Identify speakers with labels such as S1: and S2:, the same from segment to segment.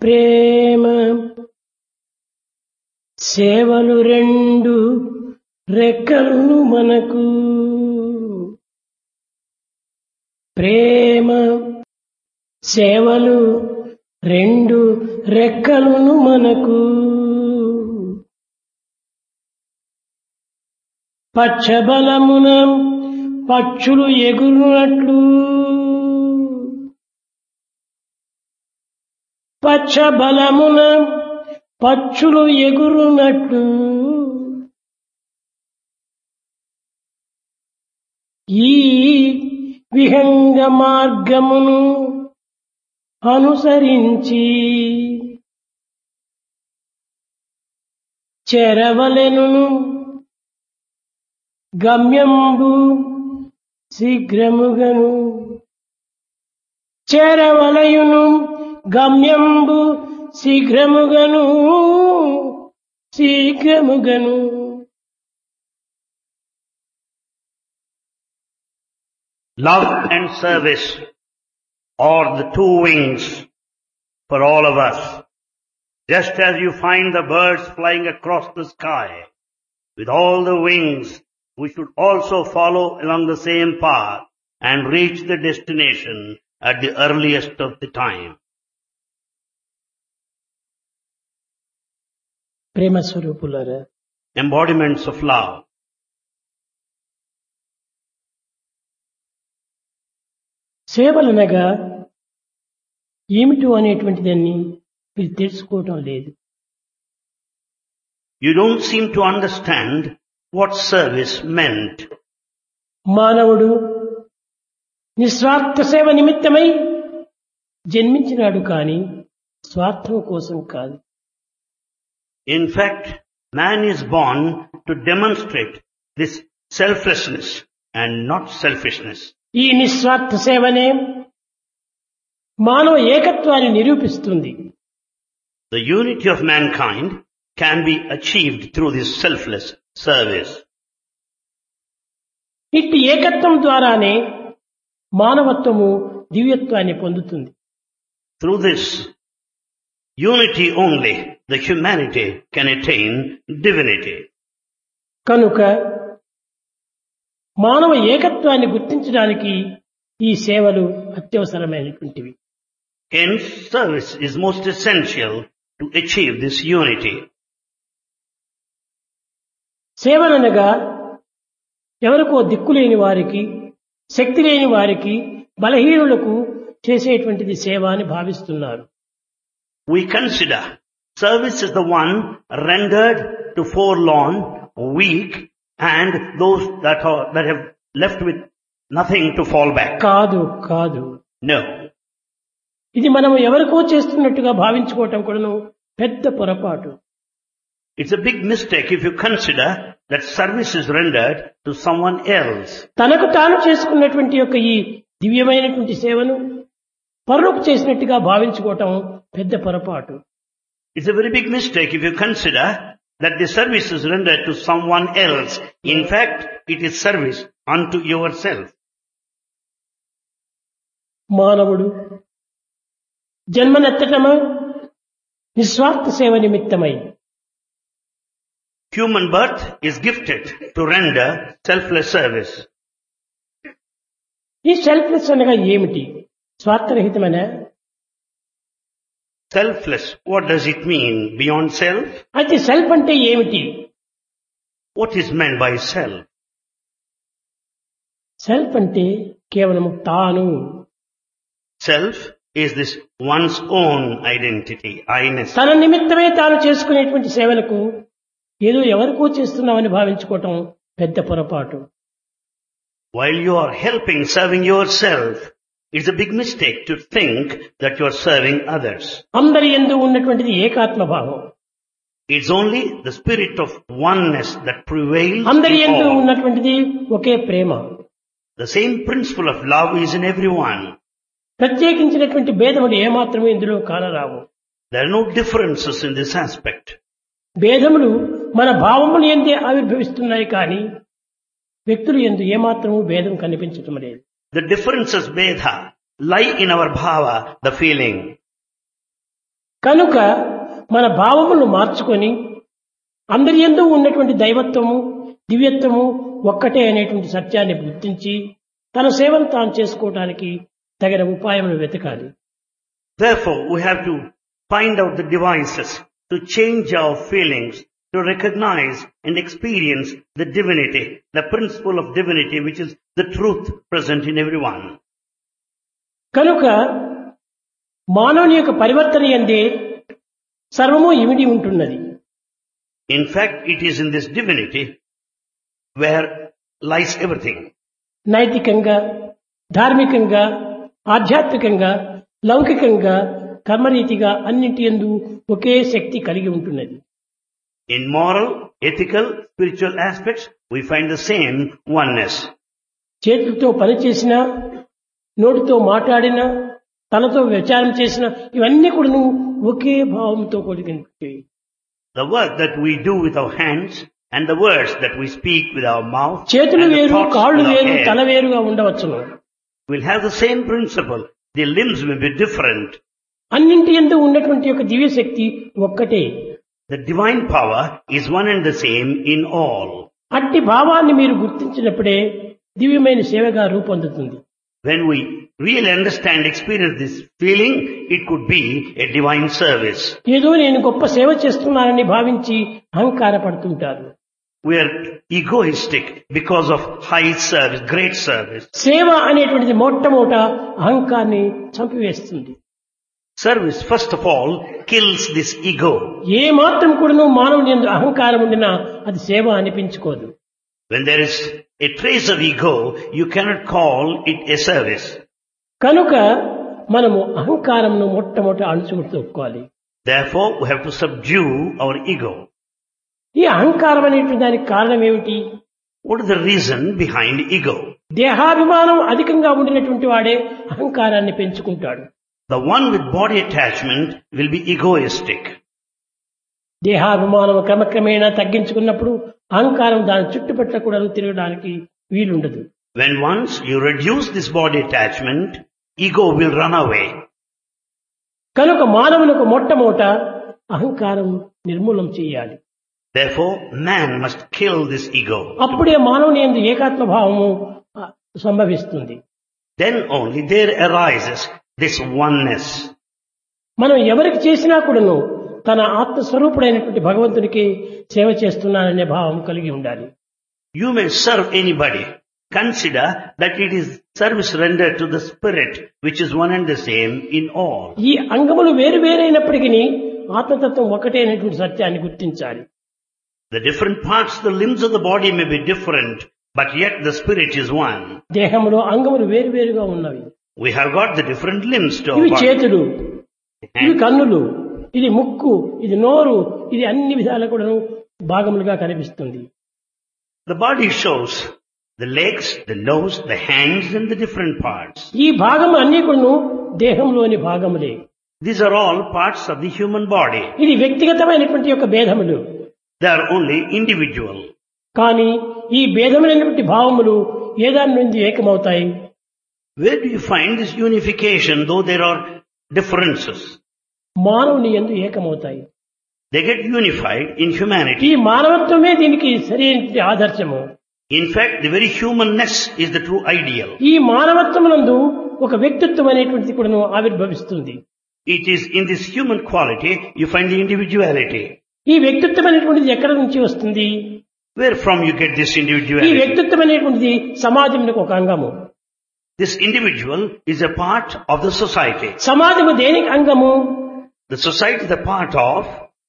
S1: ప్రేమ సేవలు రెండు రెక్కలు మనకు ప్రేమ సేవలు రెండు రెక్కలును మనకు పచ్చబలమున పక్షులు ఎగురునట్లు పచ్చబలమున పక్షులు ఎగురునట్లు ఈ విహంగ మార్గమును అనుసరించి చెరవలెను గమ్యంబు శీఘ్రముగను చేరవలయును గమ్యంబు శీఘ్రముగను శీఘ్రముగను
S2: Love and service are the two wings for all of us. Just as you find the birds flying across the sky with all the wings, we should also follow along the same path and reach the destination at the earliest of the time.
S1: Prema స్వరూపులరా
S2: Embodiments of love.
S1: సేవలనగా ఏమిటో అనేటువంటి దాన్ని మీరు తెలుసుకోవటం లేదు
S2: You don't seem to understand what service meant.
S1: మానవుడు నిస్వార్థ సేవ నిమిత్తమై జన్మించినాడు కాని స్వార్థం కోసం కాదు
S2: In fact, man is born to demonstrate this selflessness and not selfishness.
S1: ఈ నిస్వార్థ సేవనే మానవ ఏకత్వాన్ని నిరూపిస్తుంది
S2: The unity of mankind can be achieved through this selfless service.
S1: ఇట్టి ఏకత్వం ద్వారానే మానవత్వము దివ్యత్వాన్ని పొందుతుంది
S2: Through this unity only, the humanity can attain divinity.
S1: కనుక మానవ ఏకత్వాన్ని గుర్తించడానికి ఈ సేవలు అత్యవసరమైనటువంటివి
S2: Hence, service is most essential to achieve this unity.
S1: సేవలనగా ఎవరికో దిక్కులేని వారికి శక్తి లేని వారికి బలహీనులకు చేసేటువంటిది సేవ అని భావిస్తున్నారు
S2: We consider service is the one rendered to forlorn, weak, and those that are, that have left with nothing to fall back.
S1: కాదు కాదు
S2: No.
S1: ఇది మనం ఎవరికో చేస్తున్నట్టుగా భావించుకోవటం కూడాను పెద్ద పొరపాటు
S2: It's a big mistake if you consider that service is rendered to someone else.
S1: తనకు తాను చేసుకున్నటువంటి యొక్క ఈ దివ్యమైనటువంటి సేవను పరులకు చేసినట్టుగా భావించుకోవటం పెద్ద పొరపాటు
S2: It's a very big mistake if you consider that the service is rendered to someone else. In fact, it is service unto yourself.
S1: మానవుడు జన్మనెత్తటము నిస్వార్థ సేవ నిమిత్తమై
S2: Human birth is gifted to render selfless service.
S1: ఈ selfless అనగా ఏమిటి స్వార్థరహితమైన
S2: Selfless, what does it mean beyond self?
S1: అయితే self అంటే ఏమిటి
S2: What is meant by self?
S1: Self అంటే కేవలం తాను
S2: Self is this one's own identity, I-ness.
S1: తన నిమిత్తమే తాను చేసుకునేటువంటి సేవలకు ఏదో ఎవరికో చేస్తున్నామని భావించుకోవటం పెద్ద పొరపాటు
S2: While you are helping, serving yourself, it's a big mistake to think that you are serving others.
S1: అందరి ఎందు ఉన్నటువంటిది ఏకాత్మ భావం
S2: It's only the spirit of oneness that prevails
S1: అందరి
S2: in
S1: ఎందు
S2: all.
S1: ఉన్నటువంటిది ఒకే ప్రేమ
S2: The same principle of love is in everyone.
S1: ప్రత్యేకించినటువంటి భేదములు ఏమాత్రము ఇందులో కానరావు
S2: There are no differences in this aspect.
S1: భేదములు మన భావములు ఎందే ఆవిర్భవిస్తున్నాయి కానీ వ్యక్తులు ఎందు ఏమాత్రము భేదం కనిపించటం లేదు
S2: The differences, Vedha, lie in our bhava, the feeling.
S1: కనుక మన భావములను మార్చుకొని అందరి ఎందు ఉన్నటువంటి దైవత్వము దివ్యత్వము ఒక్కటే అనేటువంటి సత్యాన్ని గుర్తించి తన సేవను తాను చేసుకోవడానికి తగిన ఉపాయములు వెతకాలి
S2: Therefore, we have to find out the devices to change our feelings, to recognize and experience the divinity, the principle of divinity, which is the truth present in everyone.
S1: కనుక మానవుని యొక్క పరివర్తన ఎందే సర్వము ఇమిడి ఉంటున్నది
S2: In fact, it is in this divinity where lies everything.
S1: నైతికంగా ధార్మికంగా ఆధ్యాత్మికంగా లౌకికంగా కర్మరీతిగా అన్నింటి ఎందు ఒకే శక్తి కలిగి ఉంటున్నది
S2: In moral, ethical, spiritual aspects, we find the same oneness.
S1: చేతులతో పని చేసినా నోటితో మాట్లాడినా తనతో విచారం చేసిన ఇవన్నీ కూడా ఒకే భావంతో కూడినవి
S2: The work that we do with our hands and the words that we speak with our mouth
S1: చేతులు
S2: and the
S1: వేరు
S2: thoughts
S1: కాళ్ళు
S2: with our
S1: వేరు తల
S2: head
S1: వేరుగా ఉండవచ్చును
S2: will have the same principle. The limbs may be different.
S1: అన్నింటి ఎందు ఉన్నటువంటి యొక్క దివ్య శక్తి ఒక్కటే
S2: The divine power is one and the same in all.
S1: అట్టి భావాన్ని మీరు గుర్తించినప్పుడే దివ్యమైన సేవగా రూపొందుతుంది
S2: When we really understand, experience this feeling, it could be a divine service.
S1: ఏదో నేను గొప్ప సేవ చేస్తున్నానని భావించి అహంకారపడుతుంటారు
S2: We are egoistic because of high service, great service.
S1: సేవ అనేటువంటిది మొట్టమొదట అహంకారాన్ని చంపివేస్తుంది
S2: Service, first of all, kills this ego.
S1: ఏ మాత్రం కూడాను మానవుని యందు అహంకారం ఉండినా అది సేవ అనిపించుకోదు
S2: When there is a trace of ego, you cannot call it a service.
S1: కనుక మనము అహంకారంను మొట్టమొదట అణుచుకుంటుకోవాలి
S2: Therefore, we have to subdue our ego.
S1: ఈ అహంకారం అనేటువంటి దానికి కారణం ఏమిటి
S2: What is the reason behind ego?
S1: దేహాభిమానం అధికంగా ఉండినటువంటి వాడే అహంకారాన్ని పెంచుకుంటాడు
S2: The one with body attachment will be egoistic.
S1: దేహాభిమానం క్రమక్రమేణా తగ్గించుకున్నప్పుడు అహంకారం దాని చుట్టుపట్ల కూడా తిరగడానికి వీలుండదు
S2: When once you reduce this body attachment, ego will run away.
S1: కనుక మానవులకు మొట్టమొదట అహంకారం నిర్మూలం చేయాలి
S2: Therefore, man must kill this ego.
S1: అప్పుడే మానవుని ఎందు ఏకాత్మ భావము ఆ, సంభవిస్తుంది
S2: Then only there arises this oneness.
S1: మనం ఎవరికి చేసినా కూడాను తన ఆత్మస్వరూపుడైనటువంటి భగవంతునికి సేవ చేస్తున్నాననే భావం కలిగి ఉండాలి
S2: You may serve anybody. Consider that it is service rendered to the spirit, which is one and the same in all.
S1: ఈ అంగములు వేరు వేరైనప్పటికీ ఆత్మతత్వం ఒకటే అనేటువంటి సత్యాన్ని గుర్తించాలి
S2: The different parts, the limbs of the body may be different, but yet the spirit is one.
S1: దేహంలో అంగములు వేరు వేరుగా ఉన్నవి
S2: We have got the different limbs to our
S1: ఇవి
S2: body.
S1: చేతులు ఇవి కన్నులు ఇది ముక్కు ఇది నోరు ఇది అన్ని విధాలు కూడా భాగములుగా కనిపిస్తుంది
S2: The body shows the legs, the nose, the hands and the different parts.
S1: ఈ భాగములు అన్ని కూడా దేహంలోని భాగములే
S2: These are all parts of the human body.
S1: ఇది వ్యక్తిగతమైనటువంటి యొక్క భేదములు
S2: They are only individual.
S1: కానీ ఈ భేదమైనటువంటి భావములు ఏదాని నుండి ఏకమవుతాయి
S2: Where do you find this unification though there are differences?
S1: మానవుని ఎందు ఏకమవుతాయి
S2: They get unified in
S1: ఈ
S2: humanity.
S1: మానవత్వమే దీనికి సరైన ఆదర్శము
S2: In fact, the very humanness is the true ideal.
S1: ఈ మానవత్వమునందు ఒక వ్యక్తిత్వం అనేటువంటిది కూడా ఆవిర్భవిస్తుంది
S2: It is in this human quality you find the individuality.
S1: ఈ వ్యక్తిత్వం అనేటువంటిది ఎక్కడి నుంచి వస్తుంది
S2: Where from you get this
S1: ఈ
S2: individuality?
S1: వ్యక్తిత్వం అనేటువంటిది సమాజంలో ఒక అంగము
S2: This individual is a part of the society.
S1: సమాజము దేనికి అంగము
S2: The society is a part of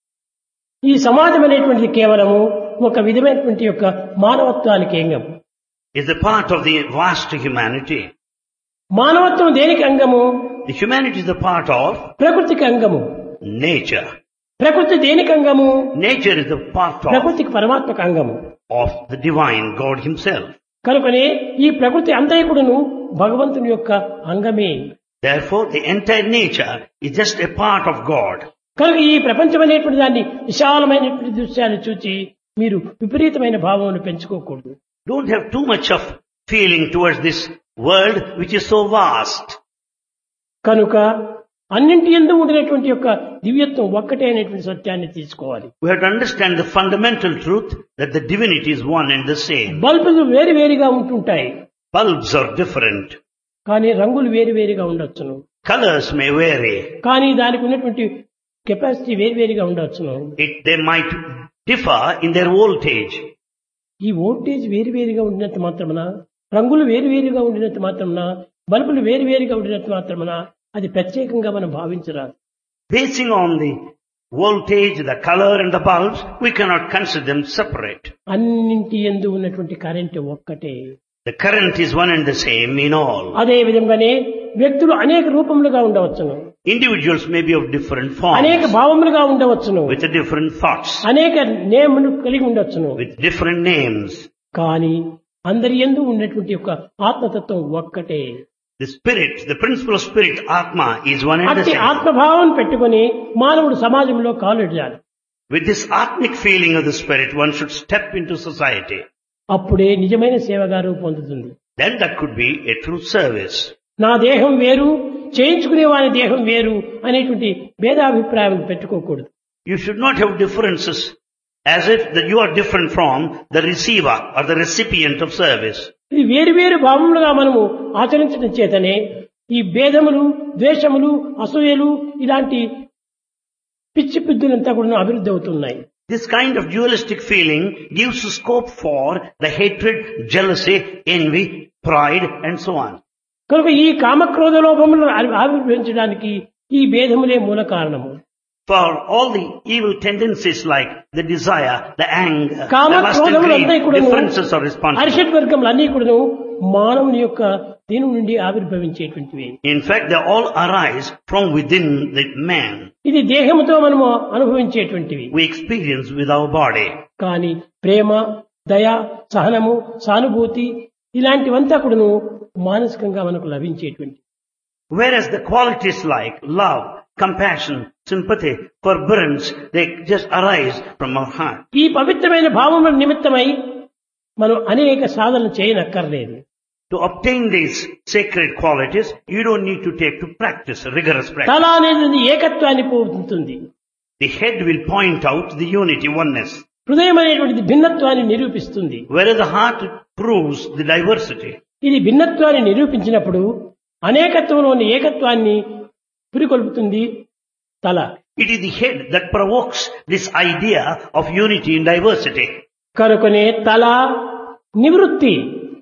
S1: ఈ సమాజం అనేటువంటిది కేవలము ఒక విధమైనటువంటి యొక్క మానవత్వానికి అంగం
S2: is a part of the vast humanity.
S1: మానవత్వం దేనికి అంగము
S2: The humanity is a part of
S1: ప్రకృతికి అంగము
S2: nature.
S1: ప్రకృతి దేనికి అంగము
S2: Nature is a part of,
S1: ప్రకృతికి పరమాత్మక అంగము
S2: of the divine God himself.
S1: కనుకనే ఈ ప్రకృతి అంతయకుడును భగవంతుని యొక్క అంగమే
S2: Therefore, the entire nature is just a part of God.
S1: కనుక ఈ ప్రపంచం అనేటువంటి దాన్ని విశాలమైనటువంటి దృశ్యాన్ని చూచి మీరు విపరీతమైన భావమును పెంచుకోకూడదు
S2: Don't have too much of feeling towards this world which is so vast.
S1: కనుక అన్నింటి ఎందు ఉండినటువంటి యొక్క దివ్యత్వం ఒక్కటే అనేటువంటి సత్యాన్ని తీసుకోవాలి
S2: We have to understand the fundamental truth that the divinity is one and the same.
S1: బల్బులు వేరు వేరుగా ఉంటుంటాయి
S2: Bulbs are different.
S1: కానీ రంగులు వేరు వేరుగా ఉండొచ్చును
S2: Colors may vary.
S1: కానీ దానికి ఉన్నటువంటి కెపాసిటీ వేరు వేరుగా ఉండొచ్చును
S2: It, they might differ in their voltage.
S1: ఈ వోల్టేజ్ వేరు వేరుగా ఉండినంత మాత్రమున రంగులు వేరు వేరుగా ఉండినంత మాత్రమున బల్బులు వేరు వేరుగా ఉండినంత మాత్రమున అది ప్రత్యేకంగా మనం భావించరాదు
S2: Basing on the voltage, the color and the bulbs, we cannot consider them separate.
S1: అన్నింటి ఎందు ఉన్నటువంటి కరెంట్ ఒక్కటే
S2: The current is one and the same in all.
S1: అదే విధంగానే వ్యక్తులు అనేక రూపములుగా ఉండవచ్చును
S2: Individuals may be of different
S1: అనేక
S2: forms,
S1: భావములుగా ఉండవచ్చును
S2: with different thoughts,
S1: అనేక నేములు కలిగి ఉండొచ్చును
S2: with different names.
S1: కానీ అందరి ఎందు ఉన్నటువంటి యొక్క ఆత్మతత్వం ఒక్కటే
S2: The spirit, the principle of spirit, Atma, is one and the
S1: అట్టి
S2: same.
S1: ఆత్మభావం పెట్టుకొని మానవుడు సమాజంలో కాలుడియాలి
S2: With this atmic feeling of the spirit, one should step into society.
S1: అప్పుడే నిజమైన సేవగా రూపొందుతుంది
S2: Then that could be a true service.
S1: నా దేహం వేరు చేయించుకునే వాని దేహం వేరు అనేటువంటి భేదాభిప్రాయం పెట్టుకోకూడదు
S2: You should not have differences as if that you are different from the receiver or the recipient of service.
S1: ఇది వేరు వేరు భావములుగా మనము ఆచరించడం చేతనే ఈ భేదములు ద్వేషములు అసూయలు ఇలాంటి పిచ్చి పిద్దులంతా కూడా అభివృద్ధి అవుతున్నాయి
S2: This kind of dualistic feeling gives scope for the hatred, jealousy, envy, pride and so on.
S1: కనుక ఈ కామక్రోధ లోపములను ఆవి- ఆవిర్భవించడానికి ఈ భేదములే మూల కారణము
S2: For all the evil tendencies like the desire, the anger, the
S1: comma
S2: lust and
S1: క్రోధములంతా
S2: greed,
S1: కూడా
S2: differences are responsible.
S1: అరిషట్ వర్గములు అన్ని కూడాను మానవుని యొక్క దీని నుండి ఆవిర్భవించేటువంటివి
S2: In fact, they all arise from within the man.
S1: ఇది దేహముతో మనము అనుభవించేటువంటివి
S2: We experience with our body.
S1: కానీ ప్రేమ దయ సహనము సానుభూతి ఇలాంటివంతా కూడాను మానసికంగా మనకు లభించేటువంటి
S2: Whereas the qualities like love, compassion, sympathy, forbearance, they just arise from our heart.
S1: ఈ పవిత్రమైన భావముల నిమిత్తమై మనం అనేక సాధనలు చేయనక్కర్లేదు
S2: To obtain these sacred qualities, you don't need to take to practice, rigorous practice.
S1: తల అనేది ఏకత్వాన్ని పొందుతుంది
S2: The head will point out the unity, oneness.
S1: హృదయం అనేటువంటిది భిన్నత్వాన్ని నిరూపిస్తుంది
S2: Whereas the heart proves the diversity.
S1: ఇది భిన్నత్వాన్ని నిరూపించినప్పుడు అనేకత్వంలోని ఏకత్వాన్ని పురికొల్పుతుంది తల
S2: It is the head that provokes this idea of unity in diversity.
S1: కనుకనే తల నివృత్తి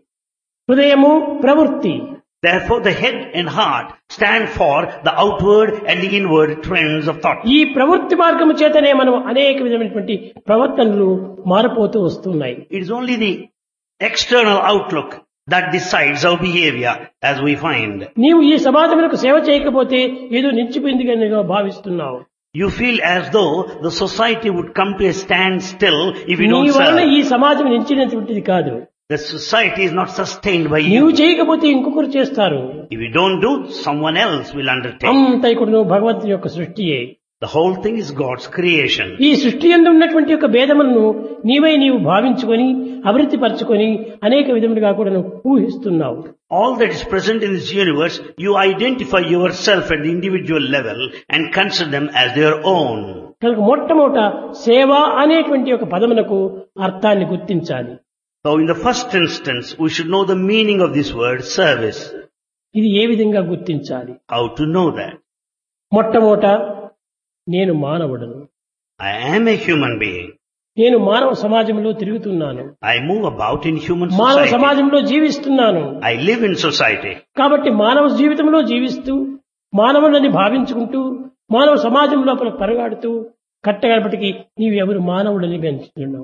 S1: హృదయము ప్రవృత్తి
S2: Therefore, the head and heart stand for the outward and the inward trends of thought.
S1: ఈ ప్రవృత్తి మార్గము చేతనే మనం అనేక విధమైనటువంటి ప్రవర్తనలు మారిపోతూ వస్తున్నాయి
S2: It is only the external outlook that decides our behavior as we find.
S1: నీవు ఈ సమాజములకు సేవ చేయకపోతే ఏదో నిలిచిపోయింది కానీ భావిస్తున్నావు
S2: You feel as though the society would come to a standstill if you
S1: నీ
S2: don't
S1: వలన
S2: serve.
S1: ఈ సమాజం నిలిచినటువంటిది కాదు
S2: The society is not sustained by
S1: నీవు
S2: you.
S1: చేయకపోతే ఇంకొకరు చేస్తారు
S2: If you don't do, someone else will undertake.
S1: అంత ఇక్కడ భగవంతుని యొక్క సృష్టియే
S2: The whole thing is God's creation.
S1: ఈ సృష్టి ఎందు ఉన్నటువంటి యొక్క భేదములను నీవై నీవు భావించుకొని అభివృద్ధి పరచుకొని అనేక విధములుగా కూడా నువ్వు ఊహిస్తున్నావు
S2: All that is present in this universe, you identify yourself at the individual level and consider them as their own.
S1: కనుక మొట్టమొదట సేవ అనేటువంటి ఒక పదమునకు అర్థాన్ని గుర్తించాలి
S2: So in the first instance, we should know the meaning of this word service.
S1: ఇది ఏ విధంగా గుర్తించాలి
S2: How to know that?
S1: మొట్టమొదట నేను మానవుడను
S2: I am a human being.
S1: నేను మానవ సమాజంలో తిరుగుతున్నాను
S2: I move about in human
S1: మానవ
S2: society.
S1: సమాజంలో జీవిస్తున్నాను
S2: I live in society.
S1: కాబట్టి మానవ జీవితంలో జీవిస్తూ మానవులని భావించుకుంటూ మానవ సమాజం లోపల పరగాడుతూ కట్టగడపటికి నీవు ఎవరు మానవుడని పెంచుతున్నావు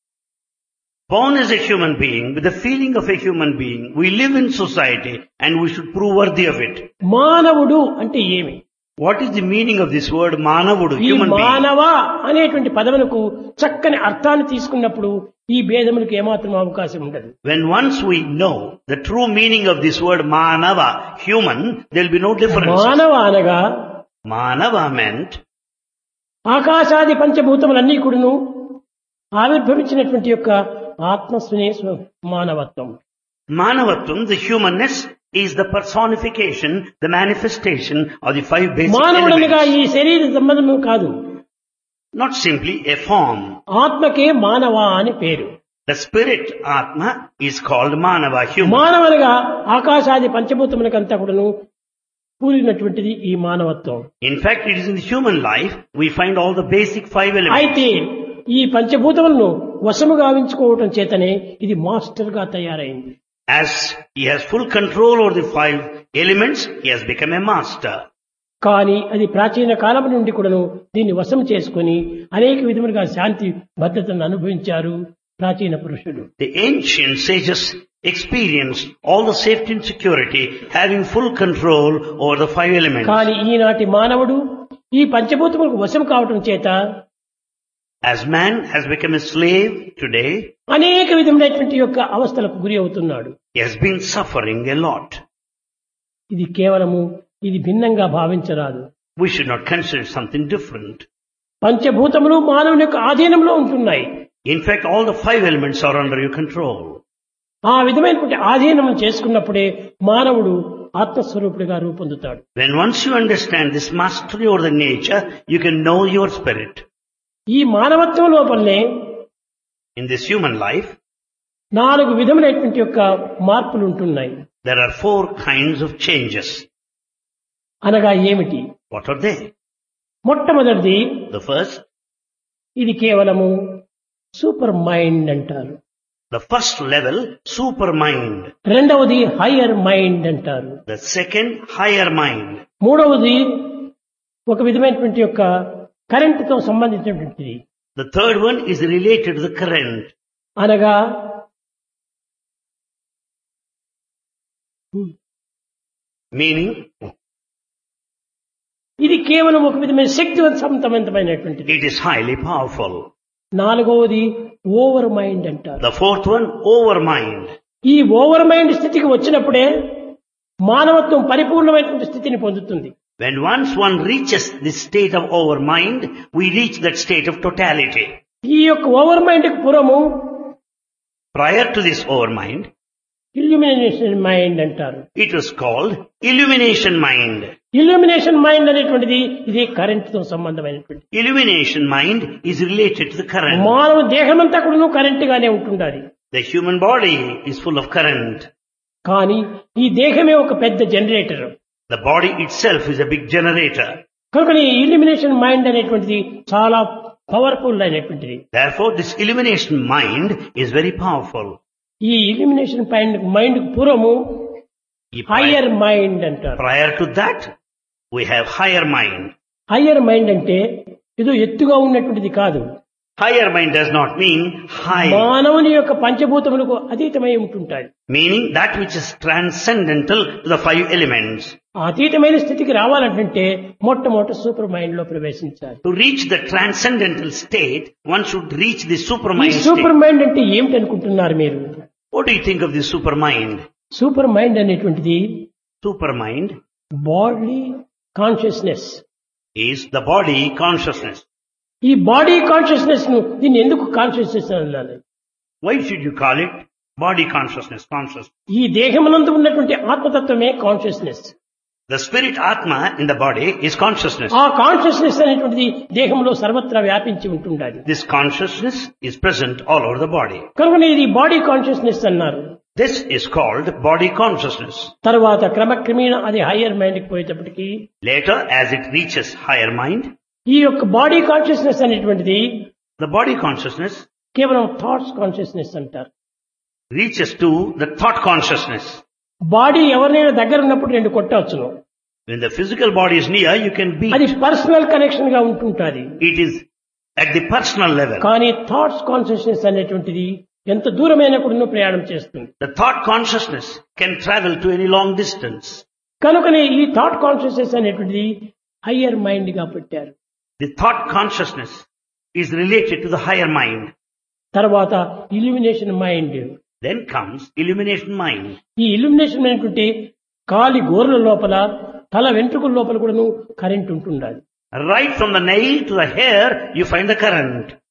S2: Born as a human being, with the feeling of a human being, we live in society and we should prove worthy of it.
S1: మానవుడు అంటే ఏమి
S2: What is the meaning of this word manavudu,
S1: ఈ
S2: human being?
S1: మానవ అనేటువంటి పదమునకు చక్కని అర్థాన్ని తీసుకున్నప్పుడు ఈ భేదములకు ఏమాత్రం అవకాశం ఉండదు
S2: When once we know the true meaning of this word manava, human, there will be no difference.
S1: మానవ అనగా
S2: Manava meant
S1: ఆకాశాది పంచభూతములన్నీ కూడాను ఆవిర్భవించినటువంటి యొక్క ఆత్మస్వనే స్వ- మానవత్వం
S2: Manavatvam, the humanness is the personification, the manifestation of the five basic
S1: మానవుడనగా
S2: elements.
S1: ఈ శరీర సంబంధము కాదు
S2: Not simply a form.
S1: ఆత్మకే మానవ అని పేరు
S2: The spirit Atma is called Manava, human.
S1: మానవనగా ఆకాశాది పంచభూతములకంతా కూడాను కూలినటువంటిది ఈ మానవత్వం
S2: In fact, it is in the human life we find all the basic five elements.
S1: అయితే ఈ పంచభూతములను వశము గావించుకోవటం చేతనే ఇది మాస్టర్ గా తయారైంది
S2: As he has full control over the five elements, he has become a master.
S1: కానీ అది ప్రాచీన కాలం నుండి కూడాను దీన్ని వశం చేసుకుని అనేక విధములుగా శాంతి భద్రతను అనుభవించారు ప్రాచీన పురుషుడు
S2: The ancient sages experienced all the safety and security, having full control over the five elements.
S1: కానీ ఈనాటి మానవుడు ఈ పంచభూతములకు వశం కావటం చేత
S2: As man has become a slave today,
S1: అనేక విధములైనటువంటి యొక్క అవస్థలకు గురి అవుతున్నాడు
S2: he has been suffering a lot.
S1: ఇది కేవలము ఇది భిన్నంగా భావించరాదు
S2: We should not consider something different.
S1: పంచభూతములు మానవుని యొక్క ఆధీనంలో ఉంటున్నాయి
S2: In fact, all the five elements are under your control.
S1: ఆ విధమైనటువంటి ఆధీనం చేసుకున్నప్పుడే మానవుడు ఆత్మస్వరూపుడిగా రూపొందుతాడు
S2: When once you understand this mastery over the nature, you can know your spirit.
S1: ఈ మానవత్వం లోపలనే
S2: In this human life,
S1: నాలుగు విధములైనటువంటి యొక్క మార్పులు ఉంటున్నాయి
S2: there are four kinds of changes.
S1: అనగా ఏమిటి
S2: What are they?
S1: మొట్టమొదటిది
S2: The first,
S1: ఇది కేవలము సూపర్ మైండ్ అంటారు
S2: the first level, super mind.
S1: రెండవది హయ్యర్ మైండ్ అంటారు
S2: The second, higher mind.
S1: మూడవది ఒక విధమైనటువంటి యొక్క కరెంటుతో సంబంధించినటువంటిది
S2: The third one is related to the current.
S1: అనగా
S2: Meaning,
S1: ఇది కేవలం ఒక విధమైన శక్తివంతమైనటువంటిది
S2: it is highly powerful.
S1: నాలుగవది ఓవర్ మైండ్ అంటారు
S2: The fourth one, over mind.
S1: ఈ ఓవర్ మైండ్ స్థితికి వచ్చినప్పుడే మానవత్వం పరిపూర్ణమైనటువంటి స్థితిని పొందుతుంది
S2: When once one reaches this state of over mind, we reach that state of totality.
S1: ఈ యొక్క ఓవర్ మైండ్ కి పురము
S2: Prior to this over mind,
S1: illumination mind అంటారు
S2: it was called illumination mind.
S1: Illumination mind అనేటువంటిది ఇది current తో సంబంధమైనటువంటి
S2: Illumination mind is related to the current.
S1: మానవ దేహమంతా కూడా కరెంట్ గానే ఉంటుండాలి
S2: The human body is full of current.
S1: కానీ ఈ దేహమే ఒక పెద్ద generator
S2: The body itself is a big generator.
S1: కనుక ఈ ఇల్యూమినేషన్ మైండ్ అనేటువంటిది చాలా పవర్ఫుల్ అయినటువంటిది
S2: Therefore, this illumination mind is very powerful.
S1: ఈ ఇల్యూమినేషన్ మైండ్ మైండ్ పూర్వము
S2: Prior,
S1: హయ్యర్ మైండ్ అంటారు
S2: prior to that, we have higher mind.
S1: Higher mind అంటే ఇది ఎత్తుగా ఉన్నటువంటిది కాదు
S2: Higher mind does not mean high,
S1: మానవుని యొక్క పంచభూతములకు అతీతమై ఉంటుంటాయి
S2: meaning that which is transcendental to the five elements.
S1: ఆ అతీతమైన స్థితికి రావాలంటే మొట్టమొదటి సూపర్ మైండ్ లో ప్రవేశించాలి
S2: To reach the transcendental state, one should reach the
S1: ఈ
S2: supermind
S1: సూపర్
S2: state.
S1: మైండ్ అంటే ఏమిటి అనుకుంటున్నారు మీరు
S2: What do you think of this supermind?
S1: Super mind అనేటువంటిది
S2: Supermind
S1: body consciousness
S2: is the body consciousness.
S1: ఈ body consciousness ను దీన్ని ఎందుకు కాన్షియస్నెస్ అనాలి
S2: Why should you call it body consciousness, consciousness?
S1: ఈ దేహమునందు ఉన్నటువంటి ఆత్మతత్వమే consciousness
S2: The spirit Atma in the body is consciousness.
S1: ఆ కాన్షియస్నెస్ అనేటువంటిది దేహంలో సర్వత్రా వ్యాపించి ఉంటుండాలి
S2: This consciousness is present all over the body.
S1: కనుక ఇది బాడీ కాన్షియస్నెస్ అన్నారు
S2: This is called body consciousness.
S1: తర్వాత క్రమక్రమేణ అది హయ్యర్ మైండ్ కి పోయేటప్పటికి
S2: Later, as it reaches higher mind,
S1: ఈ యొక్క బాడీ కాన్షియస్నెస్ అనేటువంటిది
S2: the body consciousness
S1: కేవలం థాట్స్ కాన్షియస్నెస్ అంటారు
S2: reaches to the thought consciousness.
S1: Body ఎవరినైనా దగ్గర ఉన్నప్పుడు రెండు కొట్టవచ్చును
S2: When the physical body is near, you can beat.
S1: అది పర్సనల్ కనెక్షన్ గా ఉంటుంటుంది
S2: It is at the personal level.
S1: కానీ థాట్స్ కాన్షియస్నెస్ అనేటువంటిది ఎంత దూరమైన కూడా ప్రయాణం చేస్తుంది
S2: The thought consciousness can travel to any long distance.
S1: కనుకనే ఈ థాట్ కాన్షియస్నెస్ అనేటువంటిది హయ్యర్ మైండ్ గా పెట్టారు
S2: The thought consciousness is related to the higher mind.
S1: తర్వాత illumination mind
S2: Then comes illumination mind.
S1: ఈ ఇల్యూమినేషన్ అనేటువంటి కాలి గోర్ల లోపల తల వెంట్రుకల లోపల కూడాను కరెంట్ ఉంటుండాలి
S2: Right from the nail to the hair, you find the current.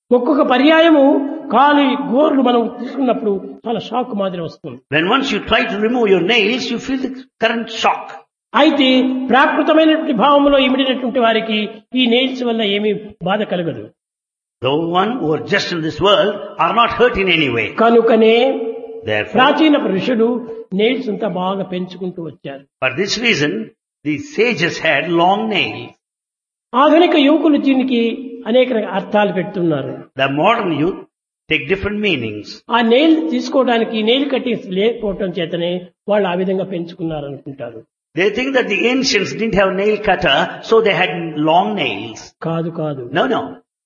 S1: ఒక్కొక్క పర్యాయము కాలు గోర్లు మనం తీసుకున్నప్పుడు చాలా షాక్ మాదిరి వస్తుంది
S2: When once you try to remove your nails, you feel the current shock.
S1: అయితే ప్రాకృతమైనటువంటి భావంలో ఇమిడినటువంటి వారికి ఈ నెయిల్స్ వల్ల ఏమీ బాధ కలగదు
S2: The one who are just in this world are not hurt in any way.
S1: కనుకనే
S2: Therefore,
S1: ప్రాచీన ఋషులు నెయిల్స్ అంతా బాగా పెంచుకుంటూ వచ్చారు
S2: for this reason, the sages had long nails.
S1: ఆధునిక యువకులు దీనికి అనేక రకాల అర్థాలు పెడుతున్నారు
S2: The modern youth take different meanings.
S1: ఆ నెయిల్ తీసుకోవడానికి నెయిల్ కట్టింగ్స్ లేకపోవటం చేతనే వాళ్ళు ఆ విధంగా పెంచుకున్నారు అనుకుంటారు
S2: They think that the ancients didn't have nail cutter, so they had long nails.
S1: కాదు కాదు
S2: No, no.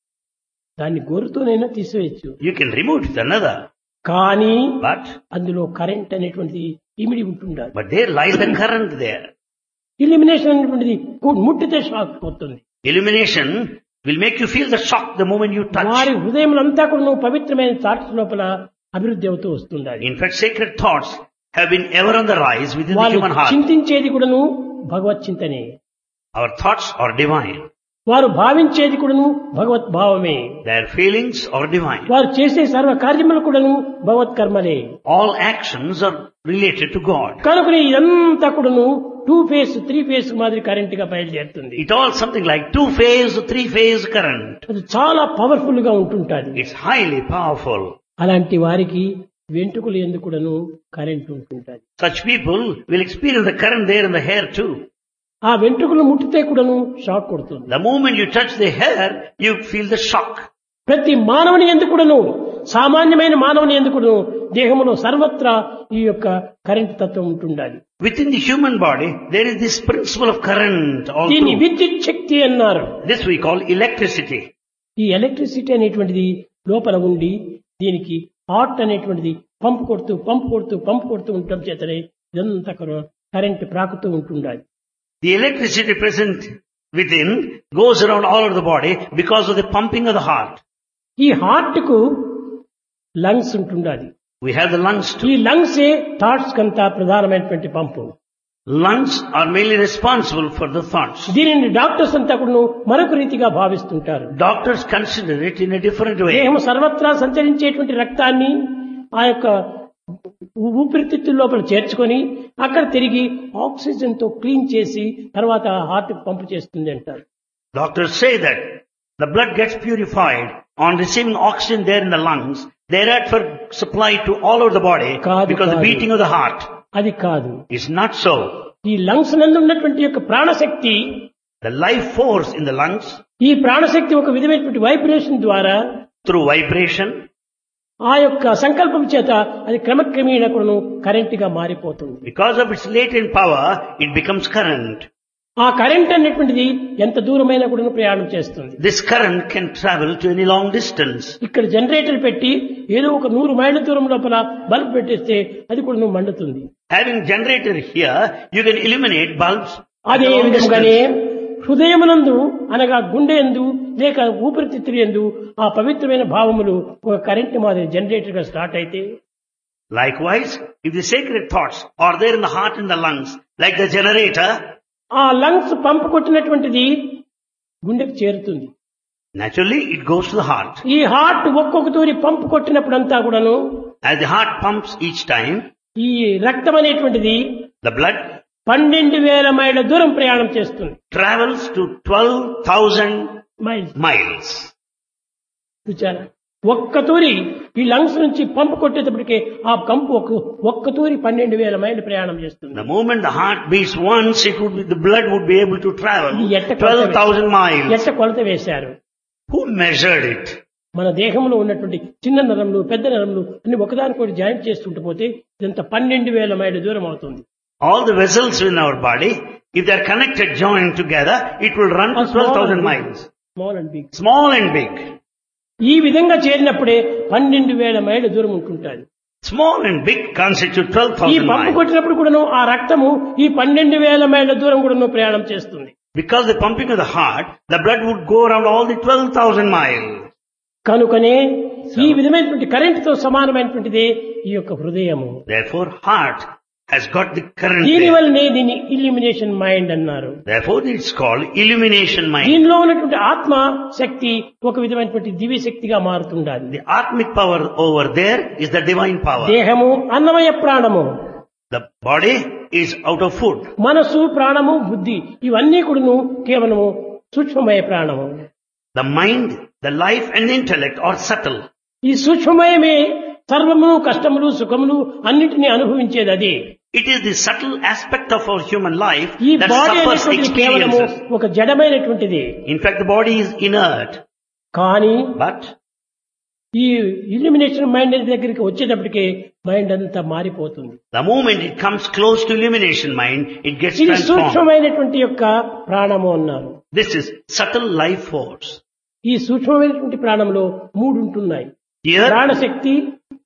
S1: దాన్ని గోరుతోనైనా తీసివేయచ్చు
S2: You can remove it with another.
S1: కానీ
S2: But,
S1: అందులో కరెంట్ అనేటువంటిది ఇమిడి ఉంటుండాలి
S2: but there lies the current there.
S1: Illumination అనేటువంటిది కు- ముట్టితే షాక్ పోతుంది
S2: Illumination will make you feel the shock the moment you
S1: వారి
S2: touch.
S1: హృదయములంతా కూడా నువ్వు పవిత్రమైన థాట్స్ లోపల అభివృద్ధి అవుతూ వస్తుండాలి
S2: In fact, sacred thoughts have been ever on the rise within the
S1: వాళ్ళు
S2: human heart.
S1: చింతించేది కూడాను భగవత్ చింతనే
S2: Our thoughts are divine.
S1: వారు భావించేది కూడాను భగవత్ భావమే
S2: Their feelings are divine.
S1: వారు చేసే సర్వ కార్యములు కూడాను భగవత్ కర్మలే
S2: All actions are related to God.
S1: కనుకనే ఇదంతా కూడాను టూ ఫేస్ త్రీ ఫేస్ మాదిరి కరెంట్ గా బయలుదేరుతుంది
S2: It all something like two phase, three phase current.
S1: అది చాలా పవర్ఫుల్ గా ఉంటుంటాది
S2: It's highly powerful.
S1: అలాంటి వారికి వెంట్రుకలు ఎందుకు కూడాను కరెంట్ ఉంటుంటది
S2: Such people will experience the current there in the hair too.
S1: ఆ వెంట్రుకలు ముట్టితే కూడాను షాక్ కొడుతుంది
S2: The moment you touch the hair, you feel the shock.
S1: ప్రతి మానవుని ఎందుకుడను సామాన్యమైన మానవుని ఎందుకును దేహములో సర్వత్రా ఈ యొక్క కరెంట్ తత్వం ఉంటుండాలి
S2: Within the human body, there is this principle of current all
S1: దీన్ని
S2: through.
S1: విద్యుత్ శక్తి అన్నారు
S2: This we call electricity.
S1: ఈ ఎలక్ట్రిసిటీ అనేటువంటిది లోపల ఉండి దీనికి హాట్ అనేటువంటిది పంపు కొడుతూ పంపు కొడుతూ పంపు కొడుతూ ఉండటం చేతనే ఇదంతా కరెంట్ ప్రాకుతూ ఉంటుండాలి
S2: The electricity present within goes around all over the body because of the pumping of the heart.
S1: ఈ హార్ట్ కు లంగ్స్ ఉంటుండాలి
S2: We have the lungs too.
S1: ఈ లంగ్స్ ఏ థాట్స్ కంతా ప్రధానమైనటువంటి pump
S2: Lungs are mainly responsible for the thoughts.
S1: దీనిని doctors అంతా కూడా మరొక రీతిగా భావిస్తుంటారు
S2: Doctors consider it in a different way.
S1: దేహం సర్వత్రా సంచరించేటువంటి రక్తాన్ని ఆ యొక్క ఊ- ఊపిరితిత్తుల లోపల చేర్చుకొని అక్కడ తిరిగి ఆక్సిజన్ తో క్లీన్ చేసి తర్వాత హార్ట్ పంపు చేస్తుంది అంటారు
S2: Doctors say that the blood gets purified on receiving oxygen there in the lungs, thereafter supplied to all over the body
S1: Kaadu,
S2: because the
S1: kaadu.
S2: beating of the heart
S1: అది కాదు
S2: is not so.
S1: ఈ lungs నందు ఉన్నటువంటి యొక్క ప్రాణశక్తి
S2: The life force in the lungs
S1: ఈ ప్రాణశక్తి ఒక విధమైనటువంటి వైబ్రేషన్ ద్వారా
S2: through vibration
S1: ఆ యొక్క సంకల్పం చేత అది క్రమక్రమేణా కూడా కరెంట్ గా మారిపోతుంది
S2: because of its latent power it becomes current.
S1: ఆ కరెంట్ అనేటువంటిది ఎంత దూరమైనా కూడా ప్రయాణం చేస్తుంది
S2: This current can travel to any long distance.
S1: ఇక్కడ జనరేటర్ పెట్టి ఏదో ఒక నూరు మైళ్ళ దూరం లోపల బల్బ్ పెట్టేస్తే అది కూడా నువ్వు మండుతుంది
S2: Having generator here, you can illuminate bulbs at
S1: అదే
S2: a long
S1: విధంగానే
S2: distance.
S1: హృదయమునందు అనగా గుండె ఎందు లేక ఊపిరితిత్తులు ఎందు ఆ పవిత్రమైన భావములు ఒక కరెంట్ మాదిరి జనరేటర్ గా స్టార్ట్ అయితే
S2: Likewise, if the sacred thoughts are there in the heart and the lungs, like the generator,
S1: ఆ లంగ్స్ పంపు కొట్టినటువంటిది గుండెకు చేరుతుంది
S2: naturally it goes to the heart.
S1: ఈ హార్ట్ ఒక్కొక్క తూరి పంపు కొట్టినప్పుడంతా కూడాను
S2: As the heart pumps each time,
S1: ఈ రక్తం అనేటువంటిది
S2: the blood
S1: పన్నెండు వేల మైళ్ళ దూరం ప్రయాణం చేస్తుంది
S2: travels to 12,000
S1: మైల్స్
S2: miles.
S1: చూచారా ఒక్క తూరి ఈ లంగ్స్ నుంచి పంపు కొట్టేటప్పటికే ఆ కంపు ఒక్క ఒక్క తూరి పన్నెండు వేల మైళ్ళు ప్రయాణం చేస్తుంది
S2: The moment the heart beats once, it would be, the blood would be able to travel
S1: ఇది ఎట్ట కొలత
S2: 12,000 miles.
S1: ఎట్ట కొలత వేశారు
S2: Who measured it?
S1: మన దేహంలో ఉన్నటువంటి చిన్న నరములు పెద్ద నరములు అన్ని ఒకదానికొకటి జాయింట్ చేస్తుంటే పోతే ఇదంతా పన్నెండు వేల మైళ్ళ దూరం అవుతుంది
S2: All the vessels in our body, if they are connected, joined together, it will run to 12,000 miles.
S1: Small and big
S2: Small and big.
S1: ఈ విధంగా చేరినప్పుడే పన్నెండు వేల మైళ్ళ దూరం ఉంటుంటుంది
S2: Small and big constitute
S1: ఈ
S2: 12,000
S1: పంపు
S2: miles.
S1: కొట్టినప్పుడు కూడాను ఆ రక్తము ఈ పన్నెండు వేల మైళ్ళ దూరం కూడాను ప్రయాణం చేస్తుంది
S2: Because the pumping of the heart, the blood would go around all the 12,000 miles.
S1: కనుకనే ఈ విధమైనటువంటి కరెంటుతో సమానమైనటువంటిదే ఈ యొక్క హృదయము
S2: Therefore, heart has got the current
S1: దీని
S2: there.
S1: వల్లనే దీన్ని ఇల్యూమినేషన్ మైండ్ అన్నారు
S2: Therefore it's called illumination mind.
S1: దీనిలో ఉన్నటువంటి ఆత్మ శక్తి ఒక విధమైనటువంటి దివ్య శక్తిగా మారుతుండాలి
S2: The atmic power over there is the divine power.
S1: దేహము అన్నమయ ప్రాణము
S2: The body is out of food.
S1: మనసు ప్రాణము బుద్ధి ఇవన్నీ కూడాను కేవలము సూక్ష్మమయ ప్రాణము
S2: The mind, the life and the intellect are subtle.
S1: ఈ సూక్ష్మమయమే సర్వమును కష్టములు సుఖములు అన్నిటినీ అనుభవించేది అదే
S2: It is the subtle aspect of our human life
S1: ఈ
S2: that
S1: బాడీ
S2: suffers
S1: అనేటువంటిది కేవలము
S2: experiences.
S1: ఒక జడమైనటువంటిది
S2: In fact, the body is inert.
S1: కానీ
S2: But
S1: ఈ ఇల్యూమినేషన్ మైండ్ దగ్గరికి వచ్చేటప్పటికే మైండ్ అంతా మారిపోతుంది
S2: the moment it comes close to illumination mind, it gets
S1: ఇది
S2: transformed.
S1: సూక్ష్మమైనటువంటి యొక్క ప్రాణము అన్నారు
S2: This is subtle life force.
S1: ఈ సూక్ష్మమైనటువంటి ప్రాణంలో మూడు ఉంటున్నాయి
S2: Here,
S1: ప్రాణశక్తి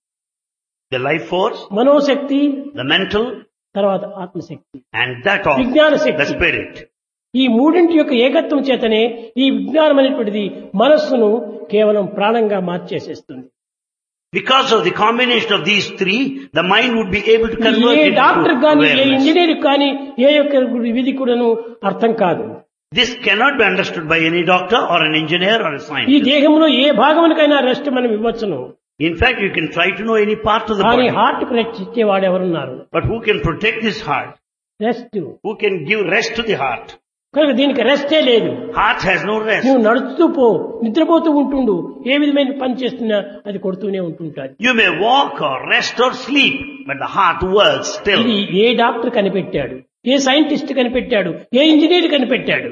S2: the life force,
S1: మనోశక్తి
S2: the mental,
S1: తర్వాత ఆత్మశక్తి
S2: and that of
S1: విజ్ఞాన
S2: the
S1: శక్తి
S2: spirit.
S1: ఈ మూడింటి యొక్క ఏకత్వం చేతనే ఈ విజ్ఞానం అనేటువంటిది మనస్సును కేవలం ప్రాణంగా మార్చేసేస్తుంది
S2: Because of the combination of these three, the mind would be able to
S1: ఇది
S2: convert
S1: ఏ
S2: it
S1: డాక్టర్
S2: into
S1: కానీ ఏ
S2: awareness.
S1: ఇంజనీర్ కానీ ఏ యొక్క విధి కూడాను అర్థం కాదు
S2: This cannot be understood by any doctor or an engineer or a
S1: ఈ
S2: scientist.
S1: దేహంలో ఏ భాగమునకైనా రెస్ట్ మనం ఇవ్వచ్చును
S2: In fact, you can try to know any part of the
S1: కానీ
S2: body.
S1: హార్ట్ కు రెస్ట్ ఇచ్చేవాడు ఎవరున్నారు
S2: But who can protect this heart?
S1: Rest
S2: Who can give rest to the heart?
S1: కనుక దీనికి రెస్టే లేదు
S2: Heart has no rest.
S1: నువ్వు నడుస్తూ పో నిద్రపోతూ ఉంటుండు ఏ విధమైన పని చేస్తున్నా అది కొడుతూనే ఉంటుంటాది
S2: You may walk or rest or sleep, but the heart works still.
S1: ఇది ఏ డాక్టర్ కనిపెట్టాడు ఏ సైంటిస్ట్ కనిపెట్టాడు ఏ ఇంజనీర్ కనిపెట్టాడు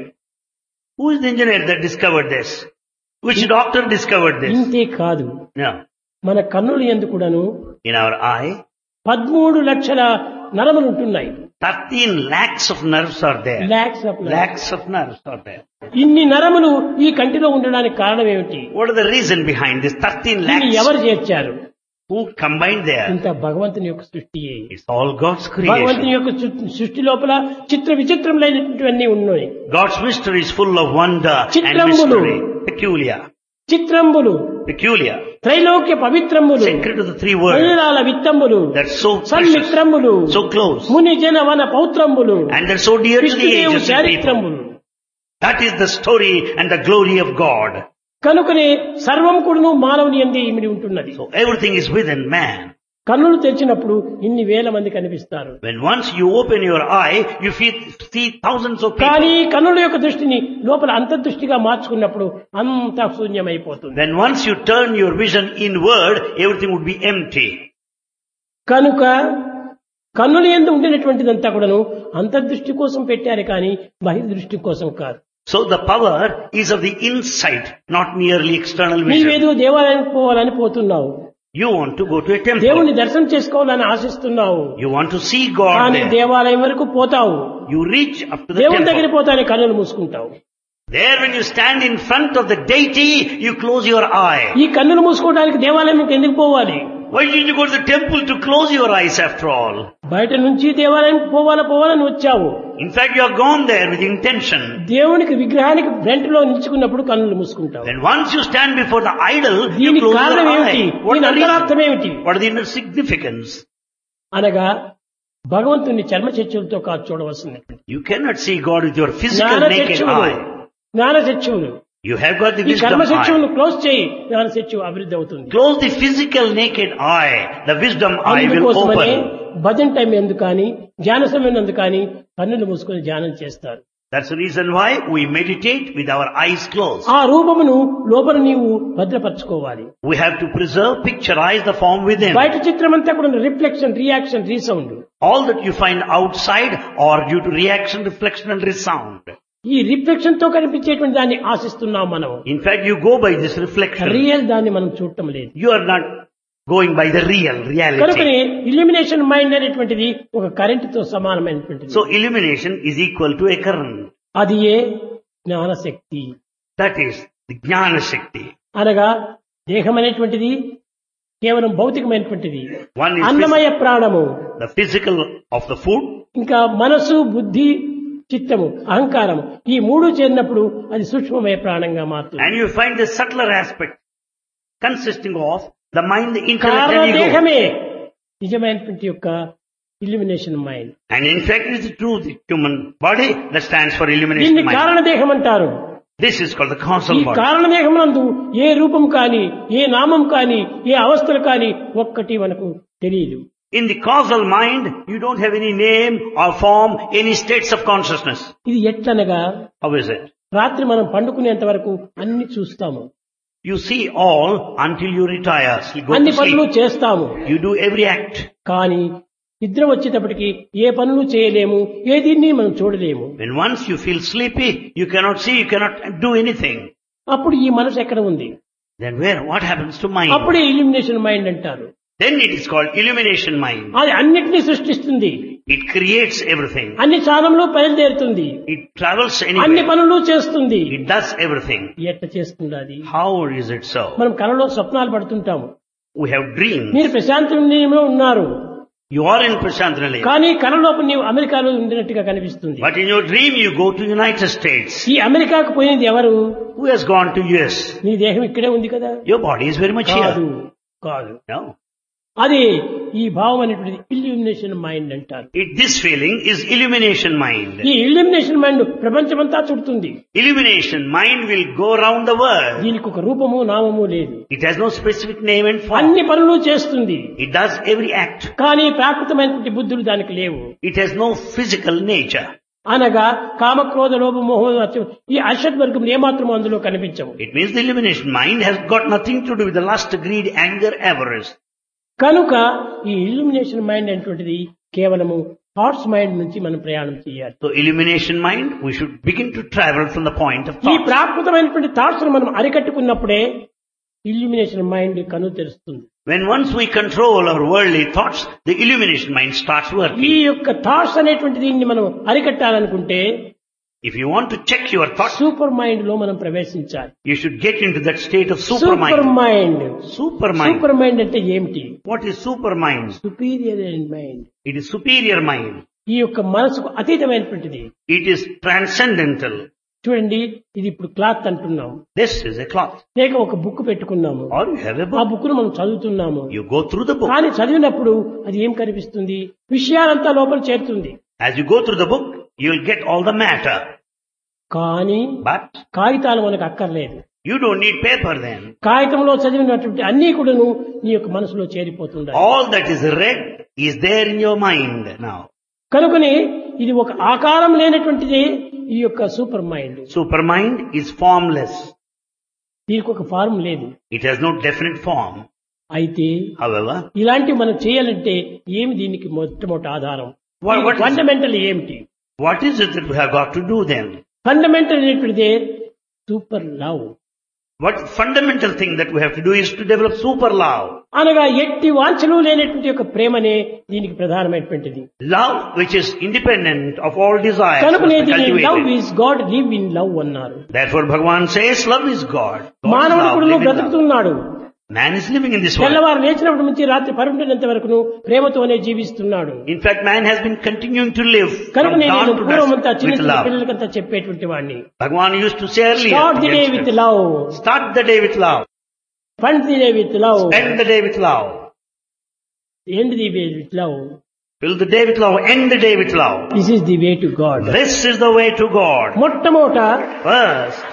S2: Who is the engineer that discovered this? Which doctor discovered this?
S1: ఇంతే కాదు
S2: No.
S1: మన కన్నులు ఎందు కూడాను
S2: In our eye,
S1: పదమూడు లక్షల నరములు ఉంటున్నాయి
S2: 13 lakhs of nerves are there.
S1: Lakhs of
S2: Lakhs of nerves are there.
S1: ఇన్ని నరములు ఈ కంటిలో ఉండడానికి కారణం ఏమిటి
S2: What is the reason behind this 13
S1: దీన్ని
S2: lakhs?
S1: ఎవరు చేర్చారు
S2: Who combined there?
S1: ఇంత భగవంతుని యొక్క సృష్టియే
S2: It's all God's
S1: భగవంతుని
S2: creation.
S1: యొక్క సృ- సృష్టి లోపల చిత్ర విచిత్రములైనటువంటివన్నీ ఉన్నాయి
S2: God's mystery is full of wonder and
S1: Chitramulu.
S2: mystery. Peculiar.
S1: చిత్రంబులు
S2: Peculiar.
S1: త్రైలోక్య పవిత్రములు
S2: Sacred to the three words.
S1: మహిళల విత్తంబులు
S2: That's so precious.
S1: సన్మిత్రములు
S2: So close.
S1: ముని జన వన పౌత్రంబులు
S2: And they're so dear to the
S1: విష్ణుదేవు
S2: ages of people.
S1: చారిత్రములు
S2: That is the story and the glory of God.
S1: కనుకనే సర్వం కూడాను మానవుని ఎందే ఇమిడి ఉంటున్నది
S2: So everything is within man.
S1: కన్నులు తెరిచినప్పుడు ఇన్ని వేల మంది కనిపిస్తారు
S2: When once you open your eye, you feel, see thousands of people.
S1: కానీ కన్నుల యొక్క దృష్టిని లోపల అంతర్దృష్టిగా మార్చుకున్నప్పుడు అంతా శూన్యమైపోతుంది
S2: Then once you turn your vision inward, everything would be empty.
S1: కనుక కన్నుల ఎందు ఉండినటువంటిదంతా కూడాను అంతర్దృష్టి కోసం పెట్టారు కానీ బహిర్దృష్టి కోసం కాదు
S2: So the power is of the insight, not merely external vision.
S1: నీవేదో దేవాలయానికి పోవాలని పోతున్నావు
S2: You want to go to a temple.
S1: దేవుని దర్శనం చేసుకోవాలని ఆశిస్తున్నావు
S2: You want to see God
S1: కానీ
S2: there.
S1: దేవాలయం వరకు పోతావు
S2: You reach up to the
S1: దేవుని దగ్గర
S2: temple.
S1: పోతానే కన్నులు మూసుకుంటావు
S2: There when you stand in front of the deity, you close your eye.
S1: ఈ కన్నులు మూసుకోవడానికి దేవాలయం ఎందుకు పోవాలి
S2: Why did you go to the temple to close your eyes after all?
S1: బయట నుంచి దేవాలయానికి పోవాలా పోవాలని వచ్చావు
S2: In fact, you are gone there with intention.
S1: దేవునికి విగ్రహానికి ఫ్రంట్ లో నిల్చుకున్నప్పుడు కన్నులు మూసుకుంటావు
S2: Then once you stand before the idol, you
S1: దీనికి
S2: close
S1: కారణం
S2: your
S1: ఏమిటి
S2: eye. What
S1: దీని
S2: is the
S1: అంతరార్థం
S2: reason?
S1: ఏమిటి
S2: What is the inner significance?
S1: అనగా భగవంతుని చర్మ చర్చలతో కాదు చూడవలసినటువంటి
S2: You cannot see God with your physical
S1: జ్ఞాన
S2: naked
S1: చర్చవులు
S2: eye.
S1: జ్ఞాన చర్చవులు
S2: You have got the
S1: ఈ
S2: wisdom
S1: కర్మ
S2: eye.
S1: చర్చవులు క్లోజ్ చేయి జ్ఞాన చర్చవు అభివృద్ధి అవుతుంది
S2: Close the physical naked eye. The wisdom eye will
S1: అందుకోసమనే
S2: open.
S1: భజన టైం ఎందుకు కానీ ధ్యాన సమయం ఎందుకు కానీ కన్నులు మూసుకొని ధ్యానం చేస్తారు
S2: That's the reason why we meditate with our eyes closed.
S1: ఆ రూపమును లోపల నీవు భద్రపరచుకోవాలి
S2: We have to preserve, picturize the form within.
S1: బయట చిత్రం అంతా కూడా reflection reaction resound
S2: All that you find outside are due to reaction, reflection and resound.
S1: ఈ reflection తో కనిపించేటువంటి దాన్ని ఆశిస్తున్నాం మనం
S2: In fact, you go by this reflection.
S1: Real దాన్ని మనం చూడటం లేదు
S2: You are not going by the real reality.
S1: కనుకనే ఇల్యూమినేషన్ మైండ్ అనేటువంటిది ఒక కరెంట్ తో సమానమైనటువంటిది
S2: So illumination is equal to a current.
S1: అది ఏ జ్ఞానశక్తి
S2: That is the Jnana Shakti.
S1: అనగా దేహం అనేటువంటిది కేవలం భౌతికమైనటువంటిది
S2: One is phys-
S1: అన్నమయ ప్రాణము
S2: the physical of the food,
S1: ఇంకా మనసు బుద్ధి చిత్తము అహంకారం ఈ మూడు చేరినప్పుడు అది సూక్ష్మమయ ప్రాణంగా మారుతుంది
S2: and you find the subtler aspect consisting of the mind, the intellect
S1: కారణ
S2: and ego.
S1: దేహమే నిజమైనటువంటి యొక్క illumination mind
S2: And in fact, it is true, the human body that stands for illumination
S1: దీన్ని
S2: mind.
S1: కారణదేహం అంటారు
S2: This is called the causal
S1: ఈ
S2: body.
S1: కారణదేహం నందు ఏ రూపం కాని ఏ నామం కాని ఏ అవస్థలు కాని ఒక్కటి మనకు తెలియదు
S2: In the causal mind, you don't have any name or form, any states of consciousness.
S1: ఇది ఎట్లనగా
S2: How is it?
S1: రాత్రి మనం పండుకునేంత వరకు అన్ని చూస్తాము
S2: You see all until you retire. You go
S1: అన్ని
S2: to
S1: పనులు
S2: sleep.
S1: చేస్తాము
S2: You do every act.
S1: కానీ నిద్ర వచ్చేటప్పటికి ఏ పనులు చేయలేము ఏ దీన్ని మనం చూడలేము
S2: When once you feel sleepy, you cannot see, you cannot do anything.
S1: అప్పుడు ఈ మనసు ఎక్కడ ఉంది
S2: Then where, what happens to mind?
S1: అప్పుడే ఇల్యూమినేషన్ మైండ్ అంటారు
S2: Then it is called illumination mind.
S1: అది అన్నిటినీ సృష్టిస్తుంది
S2: It creates everything.
S1: అన్ని స్థానంలో బయలుదేరుతుంది
S2: It travels
S1: అన్ని
S2: anywhere.
S1: పనులు చేస్తుంది
S2: It does everything.
S1: ఎట్ట చేస్తుంది అది
S2: How is it so?
S1: మనం కలలో స్వప్నాలు పడుతుంటాము
S2: We have dreams.
S1: మీరు ప్రశాంత నిలయంలో ఉన్నారు
S2: You are in Prashantralaya.
S1: కానీ కలలోపు నీవు అమెరికాలో ఉండినట్టుగా కనిపిస్తుంది
S2: But in your dream you go to United States.
S1: ఈ అమెరికాకు పోయింది ఎవరు
S2: Who has gone to US?
S1: నీ దేహం ఇక్కడే ఉంది కదా
S2: Your body is very much
S1: కాదు
S2: here.
S1: కాదు
S2: No.
S1: అది ఈ భావం అనేటువంటిది ఇల్యూమినేషన్ మైండ్ అంటారు
S2: It, this feeling is illumination mind.
S1: ఈ ఇల్యూమినేషన్ మైండ్ ప్రపంచమంతా చుడుతుంది
S2: Illumination mind will go around the world.
S1: దీనికి ఒక రూపము నామము లేదు
S2: It has no specific name and form.
S1: అన్ని పనులు చేస్తుంది
S2: It does every act.
S1: కానీ ప్రాకృతమైనటువంటి బుద్ధులు దానికి లేవు
S2: It has no physical nature.
S1: అనగా కామక్రోధ లోభ మోహం అత్య- ఈ అర్షడ్ వర్గం ఏమాత్రం అందులో కనిపించవు
S2: It means the illumination mind has got nothing to do with the lust, greed, anger, avarice.
S1: కనుక ఈ ఇల్యూమినేషన్ మైండ్ అనేటువంటిది కేవలము థాట్స్ మైండ్ నుంచి మనం ప్రయాణం చేయాలి
S2: So illumination mind, we should begin to travel from the point of
S1: ఈ
S2: thought.
S1: ప్రాకృతమైనటువంటి థాట్స్ మనం అరికట్టుకున్నప్పుడే ఇల్యూమినేషన్ మైండ్ కను తెరుస్తుంది
S2: When once we control our worldly thoughts, the illumination mind starts
S1: ఈ
S2: working.
S1: యొక్క థాట్స్ అనేటువంటి దీన్ని మనం అరికట్టాలనుకుంటే
S2: If you want to check your thoughts,
S1: super mind లో మనం ప్రవేశించాలి
S2: you should get into that state of super
S1: super
S2: mind.
S1: Mind
S2: Super mind.
S1: Super mind అంటే ఏమిటి
S2: What is super mind?
S1: Superior mind
S2: It is superior mind.
S1: ఈ యొక్క మనసుకు అతీతమైనటువంటిది
S2: It is transcendental.
S1: చూడండి ఇది ఇప్పుడు క్లాత్ అంటున్నాం
S2: This is a cloth.
S1: లేక ఒక బుక్ పెట్టుకున్నాము
S2: Or you have a
S1: ఆ
S2: book.
S1: బుక్ ను మనం చదువుతున్నాము
S2: You go through the book.
S1: కానీ చదివినప్పుడు అది ఏం కనిపిస్తుంది విషయాలంతా లోపల చేరుతుంది
S2: As you go through the book, you will get all the matter.
S1: కానీ
S2: But
S1: కాగితాలు మనకు అక్కర్లేదు
S2: you don't need paper then.
S1: కాగితంలో చదివినటువంటి అన్ని కూడాను నీ యొక్క మనసులో చేరిపోతుండాలి
S2: All that is read is there in your mind now.
S1: కనుకని ఇది ఒక ఆకారం లేనటువంటిది ఈ యొక్క super mind
S2: Supermind is formless.
S1: దీనికి ఒక ఫార్మ్ లేదు
S2: It has no definite form.
S1: అయితే
S2: However,
S1: ఇలాంటివి మనం చేయాలంటే ఏమి దీనికి మొట్టమొదటి ఆధారం
S2: What- what is-
S1: ఫండమెంటల్ ఏమిటి
S2: what is it that we have got to do then?
S1: Fundamental అనేటువంటిదే super love
S2: What fundamental thing that we have to do is to develop super love.
S1: అనగా ఎట్టి వాంఛలు లేనటువంటి యొక్క ప్రేమనే దీనికి ప్రధానమైనటువంటిది
S2: Love which is independent of all desires.
S1: కనుకనే
S2: must be
S1: దీన్ని love
S2: cultivated.
S1: Is God live in love అన్నారు
S2: Therefore Bhagavan says love is God. God is
S1: మానవుడు
S2: love,
S1: కూడా
S2: live in love.
S1: బ్రతుకుతున్నాడు
S2: Man is living in this world.
S1: తెల్లవారు లేచినప్పటి నుంచి రాత్రి పరుండినంత వరకు ప్రేమతోనే జీవిస్తున్నాడు
S2: In fact, man has been continuing to live
S1: కనుక
S2: from
S1: నేను
S2: dawn to
S1: పూర్వమంతా
S2: dusk
S1: చిన్న
S2: with
S1: చిన్న
S2: love.
S1: పిల్లలకంతా చెప్పేటువంటి వాడిని
S2: Bhagavan used to say earlier,
S1: start the day
S2: to
S1: with
S2: youngsters,
S1: love
S2: start the day with love,
S1: fund the day with love
S2: end the day with love,
S1: end the way with love
S2: fill the day with love, end the day with love.
S1: This is the way to God
S2: This is the way to God.
S1: మొట్టమొదట
S2: First,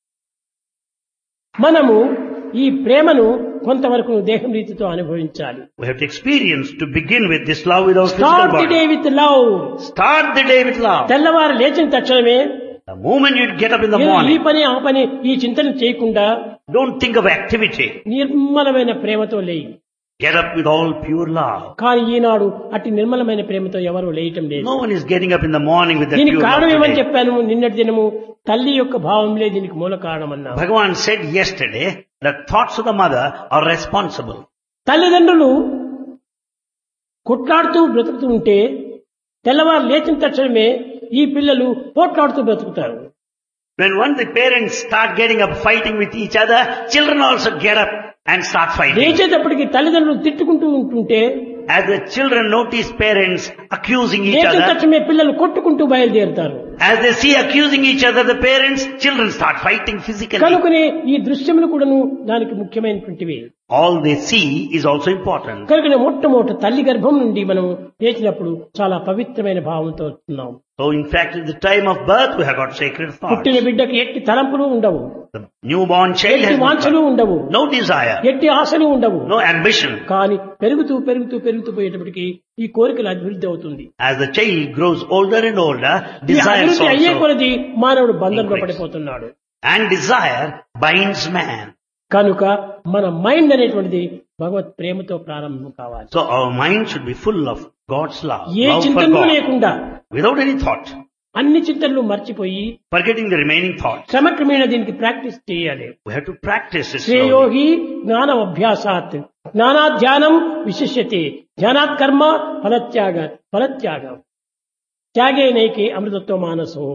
S1: మనము ఈ ప్రేమను కొంతవరకు దేహం రీతితో అనుభవించాలి
S2: we have to experience to begin with this love without physical
S1: start the day
S2: body.
S1: With love
S2: Start the day with love.
S1: తెల్లవారు లేచిన తక్షణమే
S2: The moment you get up in the
S1: ఏదో ఈ
S2: morning,
S1: పని ఆ పని ఈ చింతన చేయకుండా
S2: don't think of activity.
S1: నిర్మలమైన ప్రేమతో లేయి
S2: Get up with all pure love.
S1: కానీ ఈనాడు అట్టి నిర్మలమైన ప్రేమతో ఎవరు లేయటం లేదు
S2: No one is getting up in the morning with that
S1: దీనికి
S2: pure
S1: కారణం
S2: love
S1: ఏమని
S2: today.
S1: చెప్పాను నిన్నటి దినము తల్లి యొక్క భావంలే దీనికి మూల కారణం అన్నా
S2: Bhagavan said yesterday that thoughts of the mother are responsible.
S1: తల్లిదండ్రులు కొట్లాడుతూ బ్రతుకుతూ ఉంటే తెల్లవారు లేచిన తక్షణమే ఈ పిల్లలు పోట్లాడుతూ బ్రతుకుతారు
S2: When once the parents start getting up fighting with each other, children also get up and start fighting.
S1: లేచేటప్పటికి తల్లిదండ్రులు తిట్టుకుంటూ ఉంటుంటే
S2: As the children notice parents accusing each
S1: లేచిన
S2: other,
S1: తక్షణమే పిల్లలు కొట్టుకుంటూ బయలుదేరుతారు
S2: as they see accusing each other, the parents, children start fighting physically.
S1: కనుకనే ఈ దృశ్యములు కూడాను దానికి ముఖ్యమైనటువంటివి
S2: All they see is also important.
S1: కనుకనే మొట్టమొదట తల్లి గర్భం నుండి మనం లేచినప్పుడు చాలా పవిత్రమైన భావంతో వస్తున్నాం
S2: So in fact, at the time of birth, we have got sacred thoughts.
S1: పుట్టిన బిడ్డకి ఎట్టి తలంపులు ఉండవు
S2: The newborn child
S1: ఎట్టి
S2: has no,
S1: వాంఛలు ఉండవు
S2: no desire,
S1: ఎట్టి ఆశలు ఉండవు
S2: no ambition.
S1: కానీ పెరుగుతూ పెరుగుతూ పెరుగుతూ పోయేటప్పటికి ఈ కోరికలు అభివృద్ధి అవుతుంది
S2: As the child grows older and older,
S1: ఈ
S2: desires
S1: అభివృద్ధి అయ్యే
S2: also,
S1: కొలది మానవుడు బంధంలో
S2: increase.
S1: పడిపోతున్నాడు
S2: and desire binds man.
S1: కనుక మన మైండ్ అనేటువంటిది భగవత్ ప్రేమతో ప్రారంభం కావాలి
S2: So our mind should be full of God's love,
S1: A
S2: love for
S1: చింతనలు
S2: God,
S1: లేకుండా
S2: without any thought,
S1: అన్ని చింతనలు మర్చిపోయి
S2: forgetting the remaining thoughts.
S1: క్రమక్రమేణ దీనికి ప్రాక్టీస్ చేయాలి
S2: We have to practice it slowly.
S1: శ్రేయోహి జ్ఞానం అభ్యాసాత్ జ్ఞానాధ్యానం విశిష్యతే ధ్యానాత్ కర్మ ఫలత్యాగ ఫలత్యాగం త్యాగే నైకే అమృతత్వ మానసు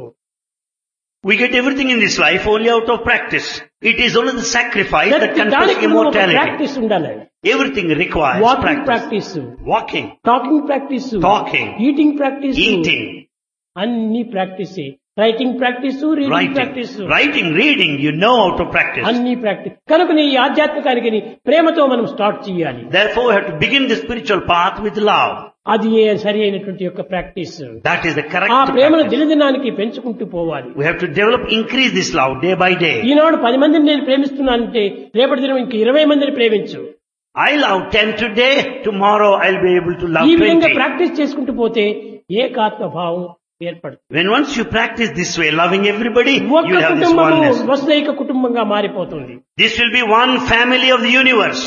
S2: We get everything in this life only out of practice. It is only the sacrifice that
S1: ప్రతి
S2: confers
S1: దానికి
S2: immortality.
S1: ప్రాక్టీస్ ఉండాలి
S2: Everything requires
S1: walking
S2: practice.
S1: Practice
S2: Walking,
S1: talking practice
S2: Talking.
S1: Eating practice
S2: eating,
S1: అన్ని practice writing practice reading practice
S2: writing, writing, reading, you know how to practice.
S1: అన్ని practice కనుక ఈ ఆధ్యాత్మికానికి ప్రేమతో మనం start చేయాలి
S2: Therefore, we have to begin the spiritual path with love.
S1: అది ఏ సరి అయినటువంటి యొక్క practice
S2: That is the correct
S1: ఆ ప్రేమను
S2: practice.
S1: దినదినానికి పెంచుకుంటూ పోవాలి
S2: We have to develop, increase this love day by day.
S1: ఈనాడు పది మందిని నేను ప్రేమిస్తున్నానంటే రేపటి దినం ఇంక ఇరవై మందిని ప్రేమించు
S2: I love 10 today, tomorrow I'll be able to love
S1: ఈ విధంగా
S2: 20.
S1: ప్రాక్టీస్ చేసుకుంటూ పోతే ఏకాత్మ భావం ఏర్పడుతుంది
S2: When once you practice this way, loving everybody,
S1: ఒక్క
S2: you'll have this
S1: కుటుంబము
S2: oneness.
S1: వసుదైక కుటుంబంగా మారిపోతుంది
S2: This will be one family of the universe.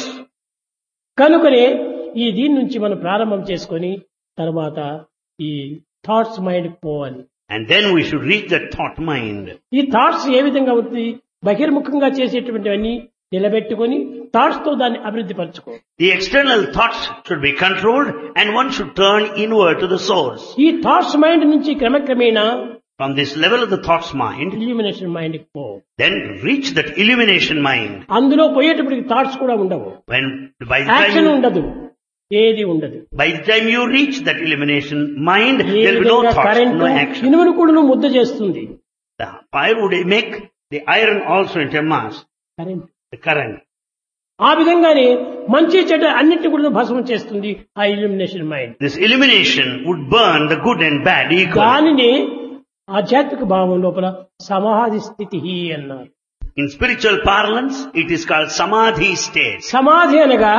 S1: కనుకనే ఈ దీని నుంచి మనం ప్రారంభం చేసుకొని తర్వాత ఈ థాట్స్ మైండ్ పోవాలి
S2: And then we should reach that thought mind.
S1: ఈ థాట్స్ ఏ విధంగా అవుతుంది బహిర్ముఖంగా చేసేటువంటివన్నీ నిలబెట్టుకొని థాట్స్ తో దాన్ని అభివృద్ధి పరచుకో
S2: The external thoughts should be controlled and one should turn inward to the source.
S1: ఈ థాట్స్ మైండ్ నుంచి క్రమక్రమేణా
S2: From this level of the thoughts mind,
S1: illumination mind పో
S2: then reach that illumination mind.
S1: అందులో పోయేటప్పటికి thoughts కూడా ఉండవు
S2: When by the
S1: action
S2: time you,
S1: ఉండదు ఏది ఉండదు
S2: by the time you reach that illumination mind,
S1: ఏ
S2: there will be no
S1: విధంగా
S2: thoughts,
S1: current
S2: no action.
S1: ఇనుమును కూడా ముద్ద చేస్తుంది
S2: The fire would make the iron also into a mass,
S1: current
S2: the current.
S1: ఆ విధంగానే మంచి చెడ్డ అన్నిటి కూడా భస్మం చేస్తుంది ఆ illumination mind
S2: This illumination would burn the good and bad equally.
S1: దానిని ఆధ్యాత్మిక భావం లోపల సమాధి స్థితి అన్నారు
S2: In spiritual parlance, it is called samadhi state.
S1: సమాధి అనగా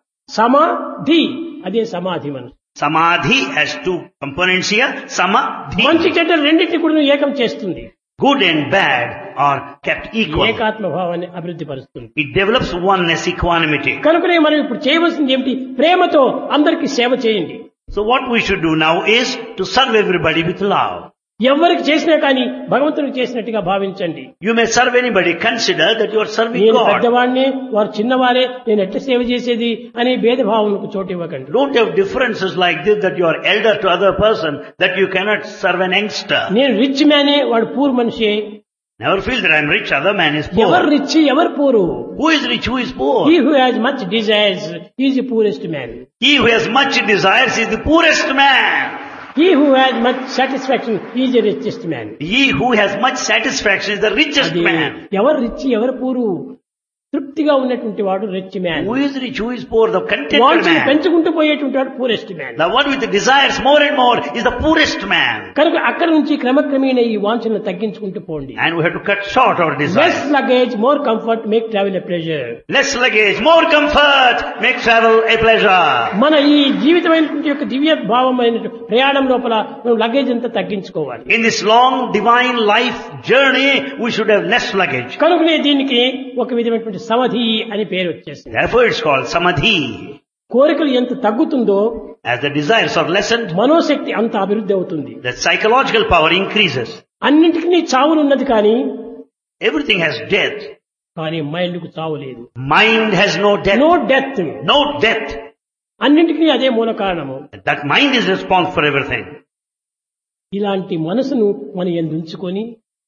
S1: సమాధి అదే సమాధి మనసు
S2: Samadhi has two components here. Samadhi.
S1: మంచి చెడ్డ రెండింటిని కూడా ఏకం చేస్తుంది
S2: Good and bad are kept equal.
S1: ఏకాత్మ భావాన్ని అభివృద్ధి పరుస్తుంది
S2: It develops oneness, equanimity.
S1: కనుకనే మనం ఇప్పుడు చేయవలసింది ఏమిటి ప్రేమతో అందరికి సేవ చేయండి
S2: So what we should do now is to serve everybody with love.
S1: ఎవరికి చేసినా కానీ భగవంతునికి చేసినట్టుగా భావించండి
S2: You may serve anybody. Consider that you are serving
S1: నేను
S2: God.
S1: పెద్దవాడిని వారు చిన్నవారే నేను ఎట్లా సేవ చేసేది అనే భేదభావనకు చోటు ఇవ్వకండి
S2: Don't have differences like this that you are elder to other person, that you cannot serve an youngster.
S1: నేను రిచ్ మ్యానే వాడు పూర్ మనిషి
S2: Never feel that I am rich, other man is
S1: ఎవరు
S2: poor.
S1: రిచ్ ఎవరు poor
S2: Who is rich, who is poor?
S1: He who has much desires is the poorest man
S2: He who has much desires is the poorest man.
S1: He who has much satisfaction is the richest man
S2: He who has much satisfaction is the richest man.
S1: ఎవరు rich ఎవరు poor తృప్తిగా ఉన్నటువంటి వాడు rich man
S2: Who is rich, who is poor? The contented
S1: వాంఛను
S2: man.
S1: పెంచుకుంటూ పోయేటువంటి వాడు poorest man
S2: The one with the desires more and more is the poorest man.
S1: కనుక అక్కడి నుంచి క్రమక్రమేణ ఈ వాంఛను తగ్గించుకుంటూ పోండి
S2: And we have to cut short our
S1: less
S2: desires.
S1: Luggage more comfort make travel a pleasure
S2: Less luggage, more comfort, make travel a pleasure.
S1: మన ఈ జీవితమైనటువంటి యొక్క దివ్య భావమైన ప్రయాణం లోపల మనం లగేజ్ అంతా తగ్గించుకోవాలి
S2: In this long divine life journey, we should have less luggage.
S1: కనుకనే దీనికి ఒక విధమైనటువంటి సమాధి అని పేరు వచ్చేసింది
S2: Therefore it's called samadhi.
S1: కోరికలు ఎంత తగ్గుతుందో
S2: As the desires are lessened,
S1: మనోశక్తి అంత అభివృద్ధి అవుతుంది
S2: the psychological power increases.
S1: అన్నింటికి చావులున్నది కానీ
S2: Everything has death.
S1: కానీ మైండ్ కు చావు లేదు
S2: Mind has no death.
S1: No death
S2: No death.
S1: అన్నింటికీ అదే మూల కారణము
S2: That mind is responsible for everything.
S1: ఇలాంటి మనసును మనం ఎందుంచుకొని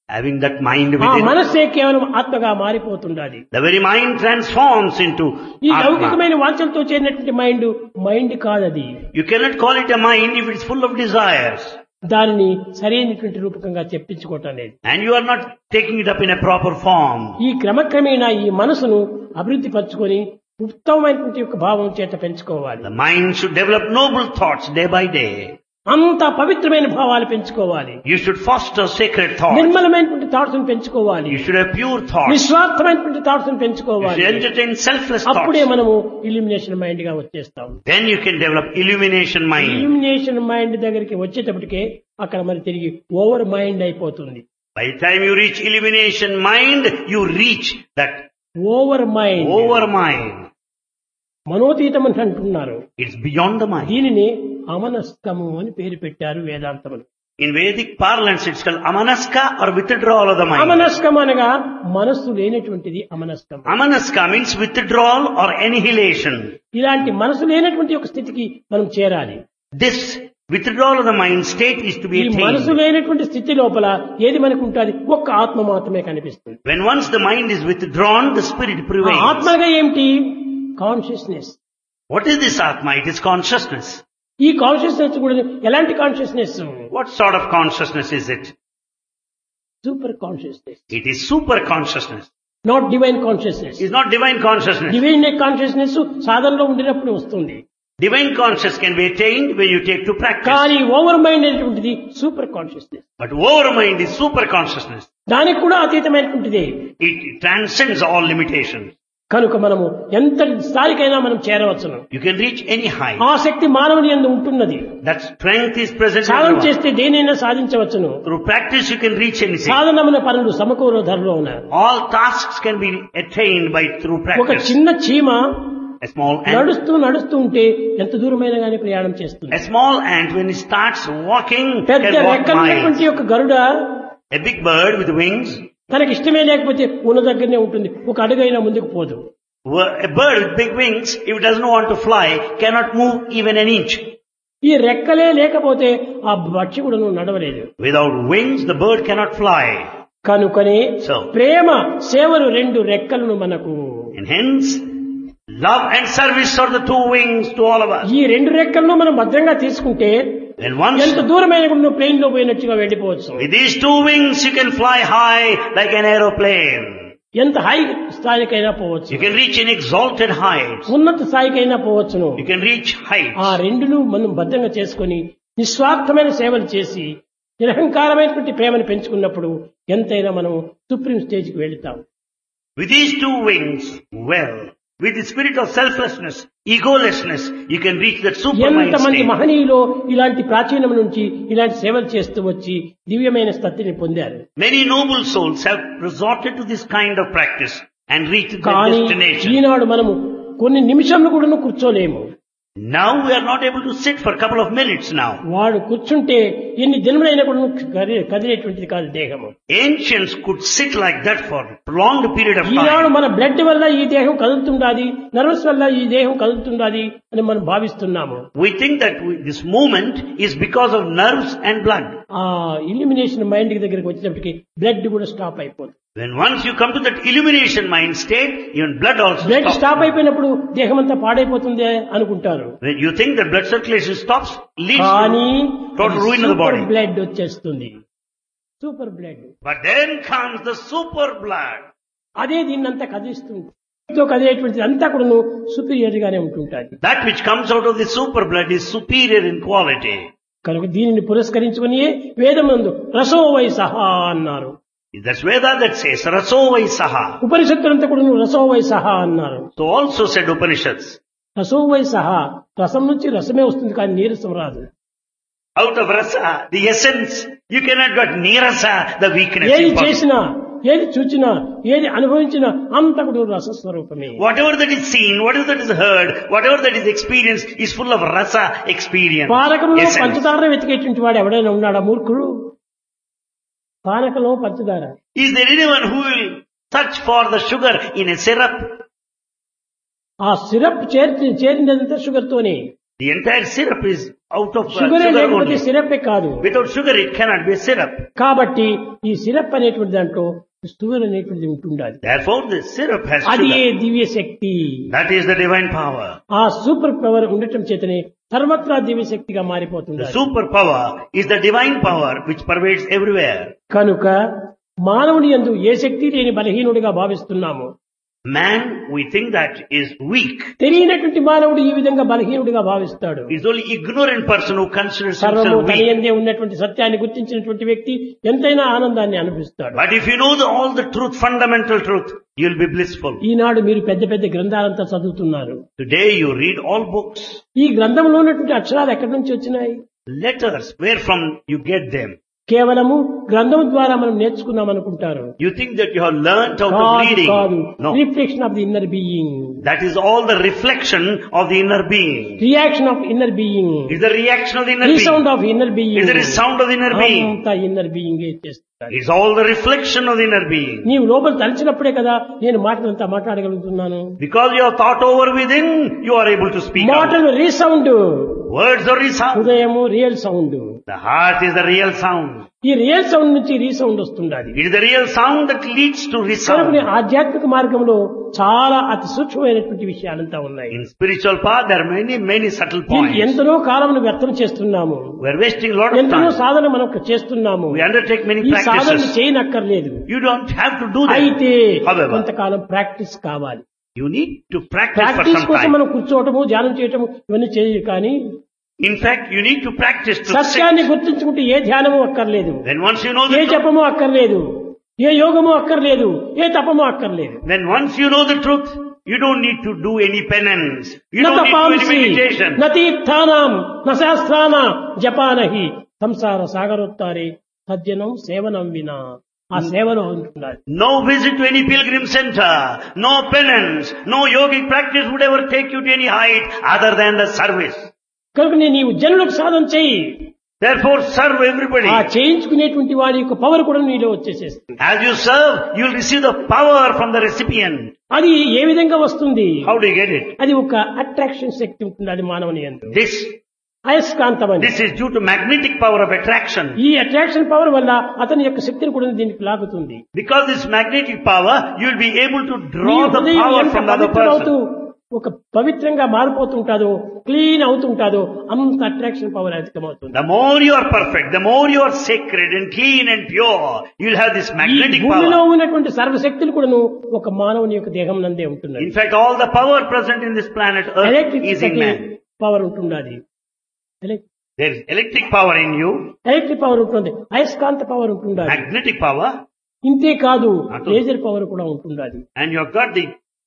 S2: Having that mind
S1: ఆ
S2: within,
S1: మనస్సే కేవలం ఆత్మగా మారిపోతుండాలి
S2: the very mind transforms into
S1: ఈ
S2: Atma.
S1: లౌకికమైన వాంఛలతో చేరినటువంటి మైండ్ మైండ్ కాదది
S2: You cannot call it a mind if it's full of desires.
S1: దానిని సరైనటువంటి రూపకంగా తెప్పించుకోవటం లేదు
S2: And you are not taking it up in a proper form.
S1: ఈ క్రమక్రమేణా ఈ మనసును అభివృద్ధి పరచుకొని ఉత్తమమైనటువంటి యొక్క భావం చేత పెంచుకోవాలి
S2: The mind should develop noble thoughts day by day.
S1: అంత పవిత్రమైన భావాలు పెంచుకోవాలి
S2: You should foster sacred thoughts.
S1: నిర్మలమైనటువంటి థాట్స్ పెంచుకోవాలి
S2: You should have pure thoughts.
S1: నిస్వార్థమైనటువంటి థాట్స్
S2: You
S1: పెంచుకోవాలి
S2: should entertain selfless
S1: అప్పుడే
S2: thoughts.
S1: మనము ఇల్యూమినేషన్ మైండ్ గా వచ్చేస్తాం
S2: Then you can develop illumination mind.
S1: Illumination mind దగ్గరికి వచ్చేటప్పటికే అక్కడ మరి తిరిగి ఓవర్ మైండ్ అయిపోతుంది
S2: By the time you reach illumination mind, you reach that
S1: over mind
S2: over mind.
S1: మనోతీతం అని అంటున్నారు
S2: It's beyond the mind.
S1: దీనిని అమనస్కము అని పేరు పెట్టారు వేదాంతములు
S2: In Vedic parlance, it's called amanaska or withdrawal of the mind.
S1: అమనస్కం అనగా మనస్సు లేనటువంటిది అమనస్కం
S2: Amanaska means withdrawal or annihilation.
S1: ఇలాంటి మనసు లేనటువంటి ఒక స్థితికి మనం చేరాలి
S2: This withdrawal of the mind state is to be
S1: ఈ మనసు
S2: attained.
S1: లేనటువంటి స్థితి లోపల ఏది మనకు ఉంటుంది ఒక్క ఆత్మ మాత్రమే కనిపిస్తుంది
S2: When once the mind is withdrawn, the spirit
S1: ఆ
S2: prevails.
S1: ఆత్మగా ఏమిటి consciousness
S2: What is this Atma? It is consciousness.
S1: ఈ కాన్షియస్నెస్ కూడా ఎలాంటి consciousness
S2: What sort of consciousness is it?
S1: Super consciousness
S2: It is super consciousness.
S1: Not divine consciousness
S2: It is not divine consciousness.
S1: Divine consciousness సాధనలో ఉండినప్పుడు వస్తుంది
S2: Divine consciousness can be attained when you take to practice.
S1: కానీ over mind అనేటువంటిది super consciousness
S2: But over mind is super consciousness.
S1: దానికి కూడా అతీతమైనటువంటిది
S2: It transcends all limitations.
S1: కనుక మనము ఎంత స్థాయికైనా మనం చేరవచ్చును
S2: You can reach any height.
S1: ఆ శక్తి మానవుని ఎందు ఉంటున్నది
S2: That strength is present in
S1: Sadhana
S2: everyone.
S1: చేస్తే దేనైనా సాధించవచ్చును
S2: Through practice you can reach anything.
S1: సాధనమున పనులు సమకూర ధరలో ఉన్నారు
S2: All tasks can be attained by through
S1: ఒక
S2: practice.
S1: చిన్న చీమ
S2: A small ant,
S1: నడుస్తూ నడుస్తూ ఉంటే ఎంత దూరమైనా కానీ ప్రయాణం చేస్తుంది
S2: a small ant when it starts walking
S1: పెద్ద
S2: can walk
S1: రెక్కలున్నటువంటి
S2: miles.
S1: యొక్క గరుడ
S2: A big bird with wings,
S1: తనకి ఇష్టమే లేకపోతే ఉన్న దగ్గరనే ఉంటుంది ఒక అడుగైనా ముందుకు పోదు
S2: a bird with big wings, if it doesn't want to fly, cannot move even an inch.
S1: ఈ రెక్కలే లేకపోతే ఆ పక్షి కూడా నువ్వు నడవలేదు
S2: Without wings, the bird cannot fly.
S1: కనుకనే
S2: So,
S1: ప్రేమ సేవలు రెండు రెక్కలను మనకు
S2: and hence, love and service are the two wings to all of us.
S1: ఈ రెండు రెక్కలను మనం భద్రంగా తీసుకుంటే
S2: When once,
S1: ఎంత దూరమైన కూడా నువ్వు ప్లేన్ లో పోయినట్టుగా వెళ్ళిపోవచ్చు
S2: with these two wings, you can fly high like an aeroplane.
S1: ఎంత హై స్థాయికైనా పోవచ్చు
S2: You can reach an exalted heights.
S1: ఉన్నత స్థాయికైనా పోవచ్చును
S2: You can reach heights.
S1: ఆ రెండును మనం భద్రంగా చేసుకొని నిస్వార్థమైన సేవలు చేసి నిరహంకారమైనటువంటి ప్రేమను పెంచుకున్నప్పుడు ఎంతైనా మనం సుప్రీం స్టేజ్కి వెళుతాం
S2: With these two wings, well, with the spirit of selflessness, egolessness, you can reach that supermind
S1: ఎంతమంది
S2: state.
S1: మహనీయులు ఇలాంటి ప్రాచీనం నుంచి ఇలాంటి సేవలు చేస్తూ వచ్చి దివ్యమైన స్థితిని పొందారు
S2: Many noble souls have resorted to this kind of practice and reached their
S1: కానీ
S2: destination.
S1: ఈనాడు మనము కొన్ని నిమిషంలో కూడా కూర్చోలేము
S2: Now we are not able to sit for a couple of minutes now.
S1: వాడు కూర్చుంటే ఎన్ని దినములైనా కూడా కదిలే- కదిలేటువంటిది కాదు దేహము
S2: Ancients could sit like that for a prolonged period of
S1: ఈనాడు
S2: time.
S1: మన బ్లడ్ వల్ల ఈ దేహం కదులుతుండాది నర్వస్ వల్ల ఈ దేహం కదులుతుండాది అని మనం భావిస్తున్నాము
S2: We think that we, this movement is because of nerves and blood.
S1: ఆ ఇల్యూమినేషన్ మైండ్ దగ్గరికి వచ్చేటప్పటికి బ్లడ్ కూడా స్టాప్ అయిపోతుంది
S2: When once you come to that illumination mind state, even blood also
S1: blood
S2: stops.
S1: Stop అయిపోయినప్పుడు దేహం అంతా పాడైపోతుంది అనుకుంటారు
S2: When you think that blood circulation stops, leads
S1: కానీ
S2: to total ruin of the
S1: super
S2: body.
S1: Blood వచ్చేస్తుంది super blood
S2: But then comes the super blood.
S1: అదే దీన్నంతా కదిలిస్తుంది తో కదిలేటువంటిది అంతా కూడా సుపీరియర్ గానే ఉంటుంటాది
S2: That which comes out of the super blood is superior in quality.
S1: కనుక దీనిని పురస్కరించుకుని వేదమందు రసోవై సహా అన్నారు
S2: That's Veda that says, Raso vai saha.
S1: ఉపనిషత్తులంతా కూడా రసోవై సహా అన్నారు
S2: So also said Upanishads,
S1: రసోవై సహా రసం నుంచి రసమే వస్తుంది కానీ నీరసం రాదు
S2: out of rasa, the essence, you cannot get nirasa, the weakness.
S1: ఏది
S2: impossible.
S1: చేసినా ఏది చూచినా ఏది అనుభవించినా అంత కూడా రసస్వరూపమే
S2: Whatever that is seen, whatever that is heard, whatever that is experienced is full of rasa experience.
S1: పానకంలో
S2: essence.
S1: పంచదార వెతికేటువంటి వాడు ఎవడైనా ఉన్నాడా మూర్ఖుడు పానకంలో పంచదార
S2: Is there anyone who will search for the sugar in a syrup?
S1: ఆ సిరప్ చేరి చేరినదంతా sugar తోనే
S2: The entire syrup is out of uh,
S1: షుగరే
S2: sugar
S1: లేకపోతే
S2: only.
S1: సిరప్పే కాదు
S2: Without sugar, it cannot be a syrup.
S1: కాబట్టి ఈ సిరప్ అనేటువంటి దాంట్లో షుగర్ అనేటువంటిది ఉంటుండాలి
S2: Therefore, the syrup has
S1: అది ఏ
S2: sugar.
S1: దివ్య శక్తి
S2: That is the divine power.
S1: ఆ సూపర్ పవర్ ఉండటం చేతనే సర్వత్రా దివ్య శక్తిగా
S2: The
S1: మారిపోతుంది
S2: superpower is the divine power which pervades everywhere.
S1: కనుక మానవుని యందు ఏ శక్తి లేని బలహీనుడిగా భావిస్తున్నాము
S2: Man, we think that is weak.
S1: తెలియనటువంటి మానవుడు ఈ విధంగా బలహీనుడిగా భావిస్తాడు
S2: It's only ignorant person who considers
S1: సర్వము
S2: himself
S1: తన
S2: weak.
S1: యందే ఉన్నటువంటి సత్యాన్ని గుర్తించినటువంటి వ్యక్తి ఎంతైనా ఆనందాన్ని అనిపిస్తాడు
S2: But if you know the, all the truth, fundamental truth, you'll be blissful.
S1: ఈనాడు మీరు పెద్ద పెద్ద గ్రంథాలంతా చదువుతున్నారు
S2: Today you read all books,
S1: ఈ గ్రంథంలో ఉన్నటువంటి అక్షరాలు ఎక్కడి నుంచి వచ్చినాయి
S2: letters, where from you get them.
S1: కేవలము గ్రంథం ద్వారా మనం నేర్చుకున్నాం అనుకుంటారు
S2: You think that you have learnt out of
S1: కాదు
S2: reading.
S1: కాదు
S2: No.
S1: Reflection of the inner being
S2: That is all the reflection of the inner being.
S1: Reaction of inner being
S2: It's the reaction of the inner
S1: resound
S2: being.
S1: Of inner being
S2: It's the sound of the inner being.
S1: అంతా inner being చేస్తారు
S2: It's all the reflection of the inner being.
S1: నీవు లోపల తలిచినప్పుడే కదా నేను మాటలంతా మాట్లాడగలుగుతున్నాను
S2: Because you have thought over within, you are able to speak out.
S1: మాటలు రీసౌండ్
S2: Words are resound.
S1: హృదయము real sound
S2: The heart is the real sound.
S1: ఈ రియల్ సౌండ్ నుంచి రీసౌండ్ వస్తుండాలి
S2: It is the real sound that leads to
S1: కనుకనే
S2: resound.
S1: ఆధ్యాత్మిక మార్గంలో చాలా అతి సూక్ష్మమైనటువంటి విషయాలంతా ఉన్నాయి
S2: In spiritual path, there are many, many subtle
S1: దీనికి
S2: points.
S1: ఎంతనో కాలమును వ్యర్థం చేస్తున్నాము
S2: We are wasting a lot of
S1: ఎంతనో
S2: time.
S1: సాధన మనం చేస్తున్నాము
S2: We undertake many
S1: ఈ సాధన
S2: practices.
S1: చేయనక్కర్లేదు
S2: You don't have to do that.
S1: అయితే
S2: However,
S1: కొంతకాలం ప్రాక్టీస్ కావాలి
S2: you need to practice for
S1: practice
S2: some
S1: కోసం
S2: time.
S1: మనం కూర్చోవటము ధ్యానం చేయటము ఇవన్నీ చేయరు కానీ
S2: In fact, you need to practice to sit.
S1: సత్యాన్ని గుర్తించుకుంటే ఏ ధ్యానము అక్కర్లేదు
S2: Then once you know
S1: A
S2: the truth,
S1: జపము అక్కర్లేదు ఏ యోగము అక్కర్లేదు ఏ తపము అక్కర్లేదు
S2: then once you know the truth, you don't need to do any penance. You
S1: న
S2: don't need to do
S1: తపాంసి
S2: any meditation.
S1: న తీర్థానాం న శాస్త్రాన జపానహి సంసార సాగరోత్తారి సజ్జనం సేవనం వినా ఆ సేవలో ఉంటున్నారు
S2: No visit to any pilgrim center, no penance, no yogic practice would ever take you to any height other than the service.
S1: కనుక నేను నీవు జనులకు సాధన చేయి
S2: Therefore serve everybody.
S1: ఆ చేయించుకునేటువంటి వాడి యొక్క పవర్ కూడా నీలో వచ్చేసేస్తుంది
S2: As you serve, you'll receive the power from the recipient.
S1: అది ఏ విధంగా వస్తుంది
S2: How do you get it?
S1: అది ఒక అట్రాక్షన్ శక్తి ఉంటుంది అది మానవుని ఎందు
S2: This,
S1: అయస్కాంతమని
S2: this is due to magnetic power of attraction.
S1: ఈ అట్రాక్షన్ పవర్ వల్ల అతని యొక్క శక్తిని కూడా దీనికి లాగుతుంది
S2: Because this magnetic power, you'll be able to
S1: నీ
S2: draw the
S1: హృదయం
S2: power
S1: ఎంత
S2: from the other
S1: పవిత్రమవుతూ
S2: person.
S1: ఒక పవిత్రంగా మారిపోతుంటాదో క్లీన్ అవుతుంటాదో అంత అట్రాక్షన్ పవర్ అధికమవుతుంది
S2: The more you are perfect, the more you are sacred and clean and pure, you'll have this
S1: ఈ
S2: magnetic
S1: భూమిలో
S2: power.
S1: ఉన్నటువంటి సర్వశక్తులు కూడాను ఒక మానవుని యొక్క దేహం నందే ఉంటున్నది
S2: In fact, all the power present in this planet Earth is in
S1: electricity
S2: man.
S1: Power ఉంటున్నది
S2: There is electric power in you,
S1: electric power ఉంటుంది అయస్కాంత పవర్ ఉంటున్నది
S2: magnetic power,
S1: ఇంతే కాదు
S2: అటు.
S1: లేజర్ పవర్ కూడా ఉంటున్నది
S2: and you have got the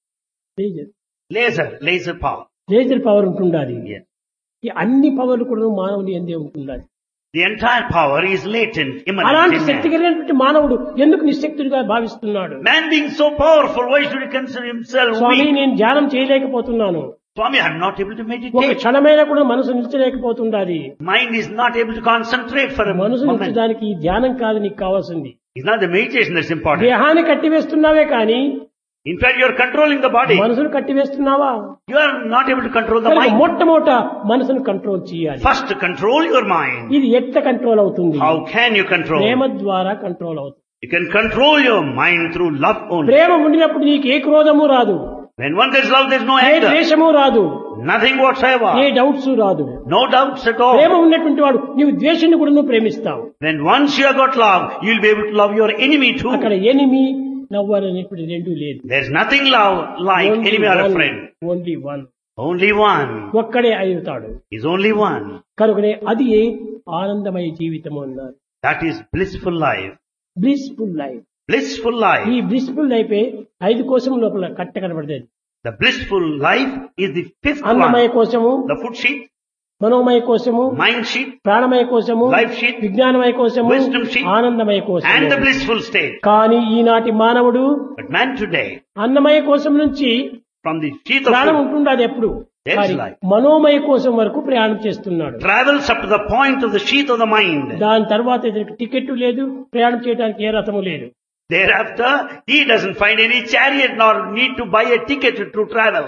S1: laser
S2: laser, laser power.
S1: Laser power ఉంటున్నది
S2: Yes.
S1: ఈ అన్ని పవర్లు కూడా మానవుని ఎందే ఉంటున్నది
S2: The entire power is latent, immanent
S1: అలాంటి
S2: in
S1: శక్తి
S2: man.
S1: కలిగినటువంటి మానవుడు ఎందుకు నిశక్తుడిగా భావిస్తున్నాడు
S2: Man being so powerful, why should he consider himself
S1: Swamy
S2: weak?
S1: నేను ధ్యానం చేయలేకపోతున్నాను
S2: Swami, I'm not able to
S1: ఒక
S2: meditate.
S1: క్షణమైనా కూడా మనసు నిలిచలేకపోతుండాలి
S2: Mind is not able to concentrate for a
S1: మనసు
S2: moment.
S1: నిలిచడానికి ఈ ధ్యానం కాదు నీకు కావాల్సింది
S2: It's not the meditation that's important.
S1: దేహాన్ని కట్టివేస్తున్నావే కానీ
S2: In fact, you're controlling the body.
S1: మనసును కట్టివేస్తున్నావా
S2: You are not able to control the
S1: కనుక
S2: mind.
S1: మొట్టమొదట మనసును కంట్రోల్ చేయాలి
S2: First, control your mind.
S1: ఇది ఎట్ట కంట్రోల్ అవుతుంది
S2: How can you control?
S1: ప్రేమ ద్వారా కంట్రోల్ అవుతుంది
S2: You can control your mind through love only.
S1: ప్రేమ ఉండినప్పుడు నీకు ఏ క్రోధము రాదు
S2: When one there's love, there's no
S1: A
S2: anger.
S1: ద్వేషము రాదు
S2: Nothing
S1: ఏ
S2: whatsoever.
S1: డౌట్స్ రాదు
S2: No doubts at
S1: ప్రేమ
S2: all.
S1: ఉన్నటువంటి వాడు నీవు ద్వేషాన్ని కూడా నువ్వు ప్రేమిస్తావు
S2: When once you have got love, you'll be able to love your enemy too.
S1: అక్కడ ఎనిమి నవ్వర్ అనేటువంటి రెండు లేదు
S2: There's nothing love like enemy or a friend.
S1: Only one
S2: Only one.
S1: ఒక్కడే అవుతాడు
S2: is only one.
S1: కనుకనే అది ఆనందమయ జీవితం అన్నారు
S2: That is blissful life.
S1: Blissful life
S2: Blissful
S1: ఈ
S2: life.
S1: బ్లిస్ఫుల్ లైఫ్ ఐదు కోసం లోపల కట్ట కనబడేది
S2: The blissful life is the fifth
S1: అన్నమయ
S2: one.
S1: కోసము
S2: The food sheet,
S1: మనోమయ కోసము
S2: mind sheet,
S1: ప్రాణమయ కోసము
S2: Life sheet,
S1: విజ్ఞానమయ కోసము
S2: wisdom sheet,
S1: ఆనందమయ
S2: and the
S1: కోసము
S2: blissful state.
S1: కానీ ఈనాటి మానవుడు
S2: But man today,
S1: అన్నమయ కోసం నుంచి
S2: from the sheath of
S1: ప్రాణం
S2: food,
S1: ఉంటుండదు ఎప్పుడు
S2: That's
S1: కానీ
S2: life.
S1: మనోమయ కోసం వరకు ప్రయాణం చేస్తున్నాడు
S2: travels up to the point of the sheath of the mind.
S1: దాని తర్వాత ఇతనికి టికెట్ లేదు ప్రయాణం చేయడానికి ఏ రథము లేదు
S2: Thereafter, he doesn't find any chariot nor need to buy a ticket to travel.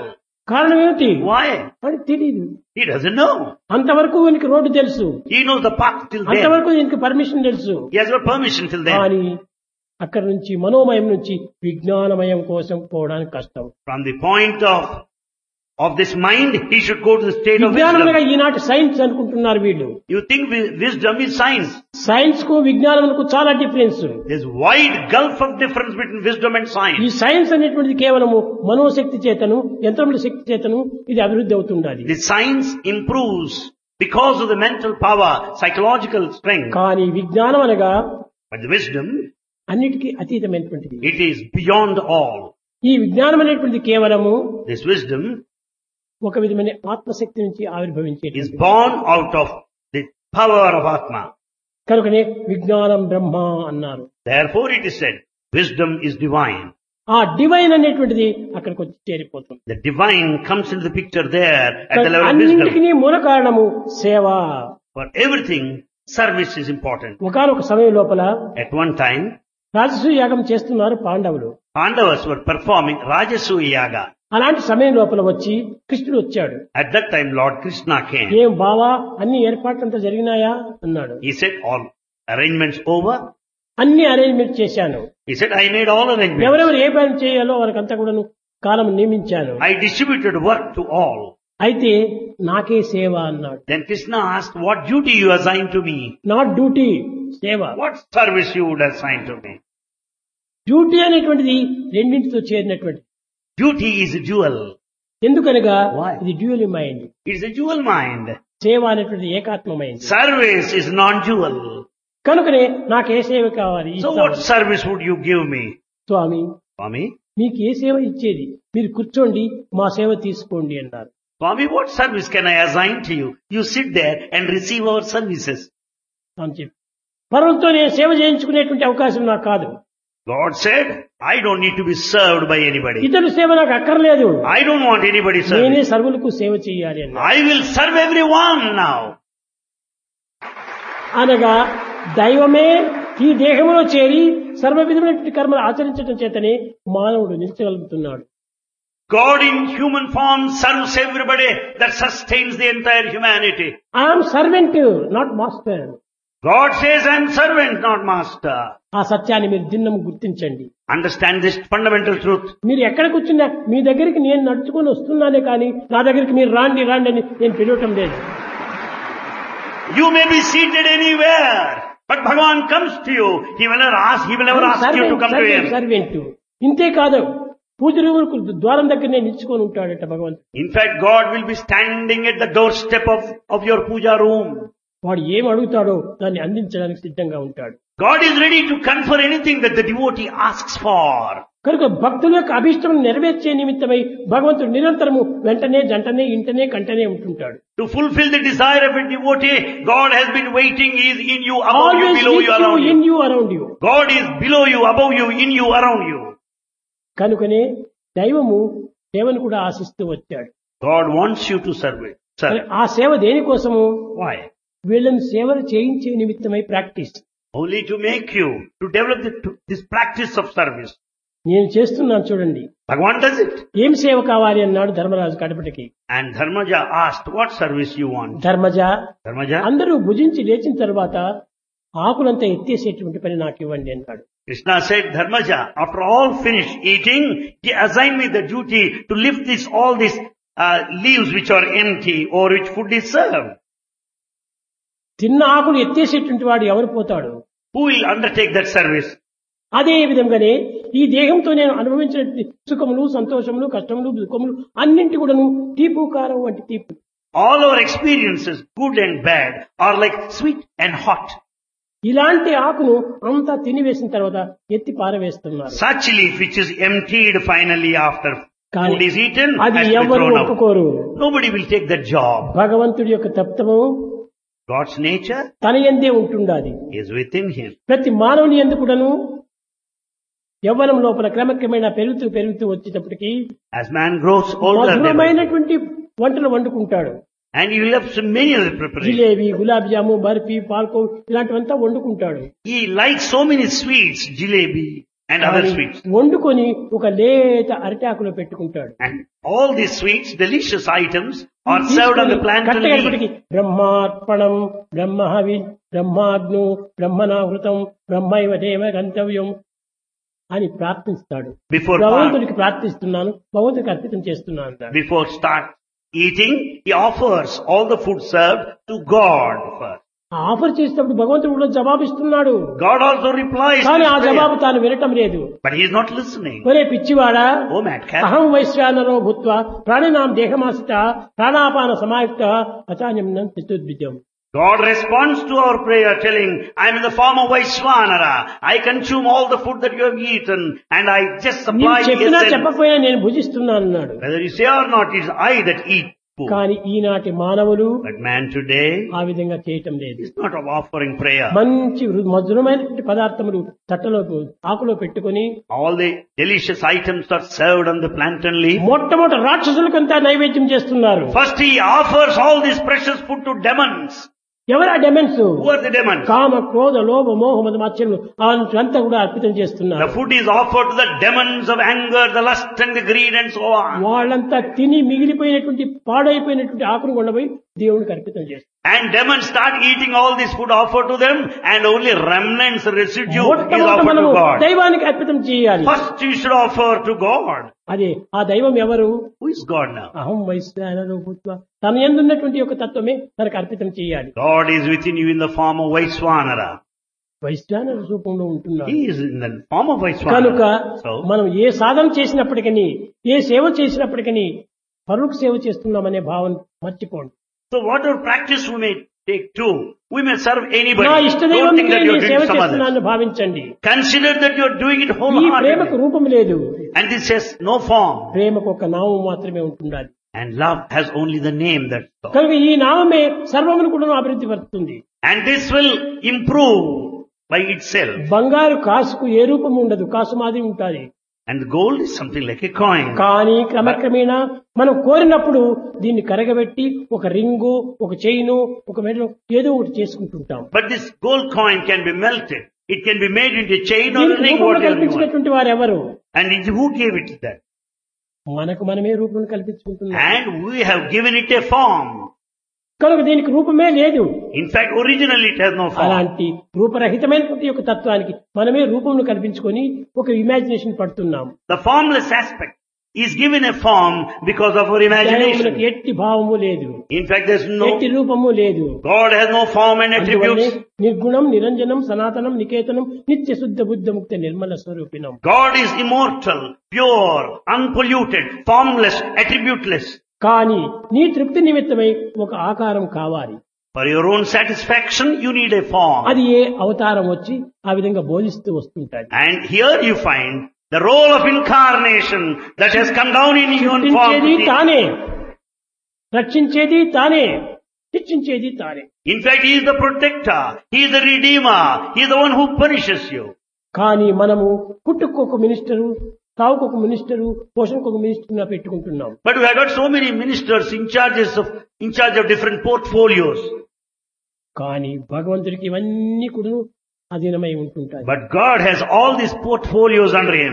S1: కారణం ఏమిటి
S2: Why?
S1: వాడికి తెలియదు
S2: He doesn't know.
S1: అంతవరకు వీనికి రోడ్డు తెలుసు
S2: He knows the path till then.
S1: అంతవరకు దీనికి పర్మిషన్ తెలుసు
S2: He has got permission till then.
S1: కానీ అక్కడి నుంచి మనోమయం నుంచి విజ్ఞానమయం కోసం పోవడానికి కష్టం
S2: From the point of of this mind, he should go to the state of
S1: విజ్ఞానమునగా
S2: wisdom.
S1: ఈనాటి సైన్స్ అనుకుంటున్నారు వీళ్ళు
S2: You think wi- wisdom is science.
S1: Science కు విజ్ఞానములకు చాలా difference
S2: There's wide gulf of difference between wisdom and
S1: ఈ
S2: science.
S1: Science అనేటువంటిది కేవలము మనోశక్తి చేతను యంత్రముల శక్తి చేతను ఇది అభివృద్ధి అవుతుండాలి
S2: The science improves because of the mental power, psychological strength.
S1: కానీ విజ్ఞానం అనగా
S2: But the wisdom,
S1: అన్నిటికీ అతీతమైనటువంటిది
S2: it is beyond all.
S1: ఈ విజ్ఞానం అనేటువంటిది కేవలము
S2: This wisdom
S1: ఒక విధమైన ఆత్మశక్తి నుంచి
S2: is
S1: ఆవిర్భవించేది
S2: born out of the power of Atma.
S1: కనుకనే విజ్ఞానం బ్రహ్మ అన్నారు
S2: Therefore it is said, wisdom is divine.
S1: ఆ డివైన్ అనేటువంటిది అక్కడికి వచ్చి చేరిపోతుంది
S2: The divine comes into the picture there at the level of
S1: అన్నింటికి
S2: wisdom.
S1: మూల కారణము సేవ
S2: For everything, service is important.
S1: ఒకనొక సమయం లోపల
S2: At one time,
S1: రాజసూయ యాగం చేస్తున్నారు పాండవులు
S2: Pandavas were performing Rajasuya Yaga.
S1: అలాంటి సమయం లోపల వచ్చి కృష్ణుడు వచ్చాడు
S2: At that time, Lord Krishna came.
S1: ఏం బావా అన్ని ఏర్పాట్లంతా జరిగినాయా అన్నాడు
S2: He said, all arrangements over.
S1: అన్ని అరేంజ్మెంట్ చేశాను
S2: He said, I made all arrangements.
S1: ఎవరెవరు ఏ పని చేయాలో వారికంతా కూడా కాలం నియమించాను
S2: I distributed work to all.
S1: అయితే నాకే సేవ అన్నాడు
S2: Then Krishna asked, what duty you assign to me?
S1: Not duty సేవ
S2: What service you would assign to me?
S1: Duty అనేటువంటిది రెండింటితో చేరినటువంటి
S2: Duty is a jewel.
S1: ఎందుకనగా
S2: Why?
S1: ఇది dual mind
S2: It's a jewel mind.
S1: సేవ అనేటువంటిది ఏకాత్మమైంది
S2: Service is non-jewel.
S1: కనుకనే నాకు ఏ సేవ కావాలి
S2: So
S1: ఇస్తాను.
S2: what service would you give me?
S1: Swamy
S2: Swami?
S1: మీకు ఏ సేవ ఇచ్చేది మీరు కూర్చోండి మా సేవ తీసుకోండి అన్నారు
S2: Swami, what service can I assign to you? You sit there and receive our services.
S1: అని చెప్పి పరులతో నేను సేవ చేయించుకునేటువంటి అవకాశం నాకు కాదు
S2: God said, I don't need to be served by anybody.
S1: ఇతరుల సేవ నాకు అక్కర్లేదు
S2: I don't want anybody's
S1: నేనే
S2: service.
S1: సర్వులకు సేవ చేయాలి అన్నారు
S2: I will serve everyone now.
S1: అనగా దైవమే ఈ దేహంలో చేరి సర్వ విధమైనటువంటి కర్మలు ఆచరించడం చేతనే మానవుడు నిలిచగలుగుతున్నాడు
S2: God in human form serves everybody that sustains the entire humanity.
S1: I'm servant not master
S2: God says, I'm servant, not master.
S1: ఆ సత్యాన్ని మీరు దిన్నం గుర్తించండి
S2: Understand this fundamental truth.
S1: మీరు ఎక్కడ కూర్చున్నా మీ దగ్గరికి నేను నడుచుకొని వస్తున్నానే కానీ నా దగ్గరికి మీరు రాండి రాండి అని నేను పిలవటం లేదు
S2: You may be seated anywhere, but Bhagavan comes to you. He will never ask, he will never ask you to come to him.
S1: Servant ఇంతే కాదు పూజరువులకు ద్వారం దగ్గరనే నిల్చుకొని ఉంటాడట భగవంతుడు
S2: In fact, God will be standing at the doorstep of, of your puja room.
S1: వాడు ఏం అడుగుతాడో దాన్ని అందించడానికి సిద్ధంగా ఉంటాడు
S2: God is ready to confer anything that the devotee asks for.
S1: కనుక భక్తుల యొక్క అభిష్టం నెరవేర్చే నిమిత్తమై భగవంతుడు నిరంతరము వెంటనే జంటనే ఇంటనే కంటనే ఉంటుంటాడు
S2: To fulfill the desire of a devotee, God has been waiting. He is in you, above you,
S1: always
S2: below you, around
S1: in
S2: you.
S1: You around you
S2: God is below you, above you, in you, around you.
S1: కనుకనే దైవము సేవను కూడా ఆశిస్తూ వచ్చాడు
S2: God wants you to serve it.
S1: మరి
S2: Serve.
S1: ఆ సేవ దేనికోసము
S2: Why?
S1: వీళ్ళని సేవలు చేయించే నిమిత్తమై practice
S2: Only to make you, to develop the, to, this practice of service.
S1: నేను చేస్తున్నాను చూడండి
S2: Bhagavan does it.
S1: ఏం సేవ కావాలి అన్నాడు Dharmaraju కడపటికి
S2: And Dharmaja asked, what service you want?
S1: Dharmaja
S2: Dharmaja?
S1: అందరూ భుజించి లేచిన తర్వాత ఆకులంతా ఎత్తేసేటువంటి పని నాకు ఇవ్వండి అన్నాడు
S2: Krishna said, Dharmaja, after all finished eating, he assigned me the duty to lift this, all these uh, leaves which are empty or which food is served.
S1: తిన్న ఆకులు ఎత్తేసేటువంటి వాడు ఎవరు పోతాడు
S2: Who will undertake that service?
S1: అదే విధంగానే ఈ దేహంతో నేను అనుభవించిన సుఖములు సంతోషములు కష్టములు దుఃఖములు అన్నింటి కూడాను తీపు కారం వంటి తీపు
S2: All our experiences, good and bad, are like sweet and hot.
S1: ఇలాంటి ఆకును అంతా తినివేసిన తర్వాత ఎత్తి పారవేస్తున్నారు
S2: Such leaf which is emptied finally after
S1: కానీ
S2: food is eaten
S1: అది
S2: has to be
S1: ఎవరు
S2: thrown out.
S1: ఒప్పుకోరు
S2: Nobody will take that job.
S1: భగవంతుడి యొక్క తత్వము
S2: God's nature
S1: తన ఎందే ఉంటుండాలి
S2: is within him.
S1: ప్రతి మానవుని ఎందుకుడను యవ్వనం లోపల క్రమక్రమేణా పెరుగుతూ పెరుగుతూ వచ్చేటప్పటికి
S2: As man grows older, they will-
S1: మధురమైనటువంటి వంటలు వండుకుంటాడు
S2: and he will have so many other preparations.
S1: Jalebi gulab jamun barfi పాల్కో ఇలాంటివంతా వండుకుంటాడు
S2: He likes so many sweets, jalebi, and other
S1: కానీ
S2: sweets.
S1: వండుకొని ఒక లేత అరిటాకులో పెట్టుకుంటాడు
S2: And all these sweets, delicious items, are served on the plantain leaf.
S1: కట్టగడపటికి బ్రహ్మార్పణం బ్రహ్మహవి బ్రహ్మాగ్ను బ్రహ్మనాహృతం బ్రహ్మైవ దేవ గంతవ్యం అని ప్రార్థిస్తాడు
S2: Before part,
S1: భగవంతుడికి ప్రార్థిస్తున్నాను భగవంతుడికి అర్పితం చేస్తున్నాను అంటాడు.
S2: before start eating, he offers all the food served to God first.
S1: ఆ ఆఫర్ చేసేటప్పుడు భగవంతుడు కూడా జవాబిస్తున్నాడు
S2: God also replies to
S1: కానీ
S2: his
S1: ఆ
S2: prayer,
S1: జవాబు తాను వినటం లేదు
S2: but he is not listening.
S1: ఒరే పిచ్చివాడా
S2: Oh madcap,
S1: అహం వైశ్వానరో భూత్వ ప్రాణినాం దేహమాసిత ప్రాణాపాన సమాయుక్త అచాన్యం పితుద్విజం
S2: God responds to our prayer telling, I am in the form of Vaishvanara. I consume all the food that you have eaten and I just
S1: నీవు
S2: supply
S1: చెప్పినా
S2: essence.
S1: చెప్పకపోయినా నేను భుజిస్తున్నాను అన్నాడు
S2: Whether you say or not, it is I that eat food.
S1: కానీ ఈనాటి మానవులు
S2: But man today
S1: ఆ విధంగా చేయటం లేదు
S2: is not of offering prayer.
S1: మంచి వృ- మధురమైనటువంటి పదార్థములు తట్టలో ఆకులో పెట్టుకొని
S2: All the delicious items are served on the plantain leaf.
S1: మొట్టమొదటి రాక్షసులకంతా నైవేద్యం చేస్తున్నారు
S2: First he offers all this precious food to demons.
S1: ఎవరు ఆ demons
S2: Who are the demons?
S1: కామ క్రోధ లోభ మోహ మద మాత్సర్యములు అంతా కూడా అర్పితం చేస్తున్నారు
S2: The food is offered to the demons of anger, the lust and the greed and so on.
S1: వాళ్ళంతా తిని మిగిలిపోయినటువంటి పాడైపోయినటువంటి ఆకును కొండపోయి దేవునికి అర్పితం చేస్తారు
S2: And demons start eating all this food offered to them and only remnants, residue is
S1: మొట్టమొదట
S2: offered
S1: మనము
S2: to God.
S1: దైవానికి అర్పితం చేయాలి
S2: First you should offer to God.
S1: అదే ఆ దైవం ఎవరు
S2: Who is God now?
S1: అహం వైశ్వానరో భూత్వ తన ఎందున్నటువంటి యొక్క తత్వమే తనకు అర్పితం చేయాలి
S2: God is within you in the form of Vaishwanara.
S1: వైశ్వానర రూపంలో ఉంటున్నాడు
S2: He is in the form of
S1: కనుక
S2: Vaishwanara. So,
S1: మనం ఏ సాధన చేసినప్పటికీ ఏ సేవ చేసినప్పటికీ పరులకు సేవ చేస్తున్నామనే భావన మర్చిపోండి
S2: so whatever practice we may take too, we may serve anybody.
S1: నా ఇష్టదైవం
S2: Don't think that you are
S1: సేవ
S2: doing some others.
S1: చేస్తున్నానని భావించండి
S2: Consider that you are doing it
S1: ఈ ప్రేమకు
S2: wholeheartedly.
S1: రూపం లేదు
S2: And this has no form.
S1: ప్రేమకు ఒక నామం మాత్రమే ఉంటుండాలి
S2: And love has only the name that's all.
S1: కనుక ఈ నామమే సర్వమును కూడా అభివృద్ధి పరుస్తుంది
S2: And this will improve by itself.
S1: బంగారు కాసుకు ఏ రూపం ఉండదు కాసు మాదిరి ఉంటుంది
S2: And the gold is something like a coin.
S1: కానీ క్రమక్రమేణా మనం కోరినప్పుడు దీన్ని కరగబెట్టి ఒక రింగు ఒక చైను ఒక మెడలో ఏదో ఒకటి చేసుకుంటుంటాం
S2: But this gold coin can be melted. It can be made into a chain or a
S1: దీనికి
S2: ring,
S1: రూపంలో
S2: whatever you want.
S1: కల్పించినటువంటి వారు ఎవరు
S2: And it, who gave it that?
S1: మనకు మనమే రూపం కల్పించుకుంటున్నాం
S2: And we have given it a form.
S1: కనుక దీనికి రూపమే లేదు
S2: In fact, originally it has no form.
S1: అలాంటి రూపరహితమైనటువంటి యొక్క తత్వానికి మనమే రూపమును కల్పించుకొని ఒక ఇమాజినేషన్ పడుతున్నాం
S2: The formless aspect is given a form because of our
S1: దైవములకు
S2: imagination.
S1: ఎట్టి భావము లేదు
S2: In fact, there's no,
S1: ఎట్టి రూపము లేదు
S2: God has no form and
S1: అందువల్లే
S2: attributes.
S1: నిర్గుణం నిరంజనం సనాతనం నికేతనం నిత్య శుద్ధ బుద్ధ ముక్త Nirmala స్వరూపిణం
S2: God is immortal, pure, unpolluted, formless, attributeless.
S1: కానీ నీ తృప్తి నిమిత్తమై ఒక ఆకారం కావాలి
S2: For your own satisfaction, you need a form.
S1: అది ఏ అవతారం వచ్చి ఆ విధంగా బోధిస్తూ వస్తుంటాది
S2: And here you find the role of incarnation that has come down in human form.
S1: రక్షించేది
S2: to teach.
S1: తానే రక్షించేది తానే శిక్షించేది తానే
S2: In fact, He is the protector. He is the redeemer. He is the one who punishes you.
S1: కానీ మనము పుట్టుకు ఒక minister తావుకు ఒక minister పోషణకు ఒక minister పెట్టుకుంటున్నాం
S2: But we have got so many ministers in charges of, in charge of different portfolios.
S1: కానీ భగవంతుడికి ఇవన్నీ కూడా అధీనమై ఉంటుంటాయి
S2: But God has all these portfolios under Him.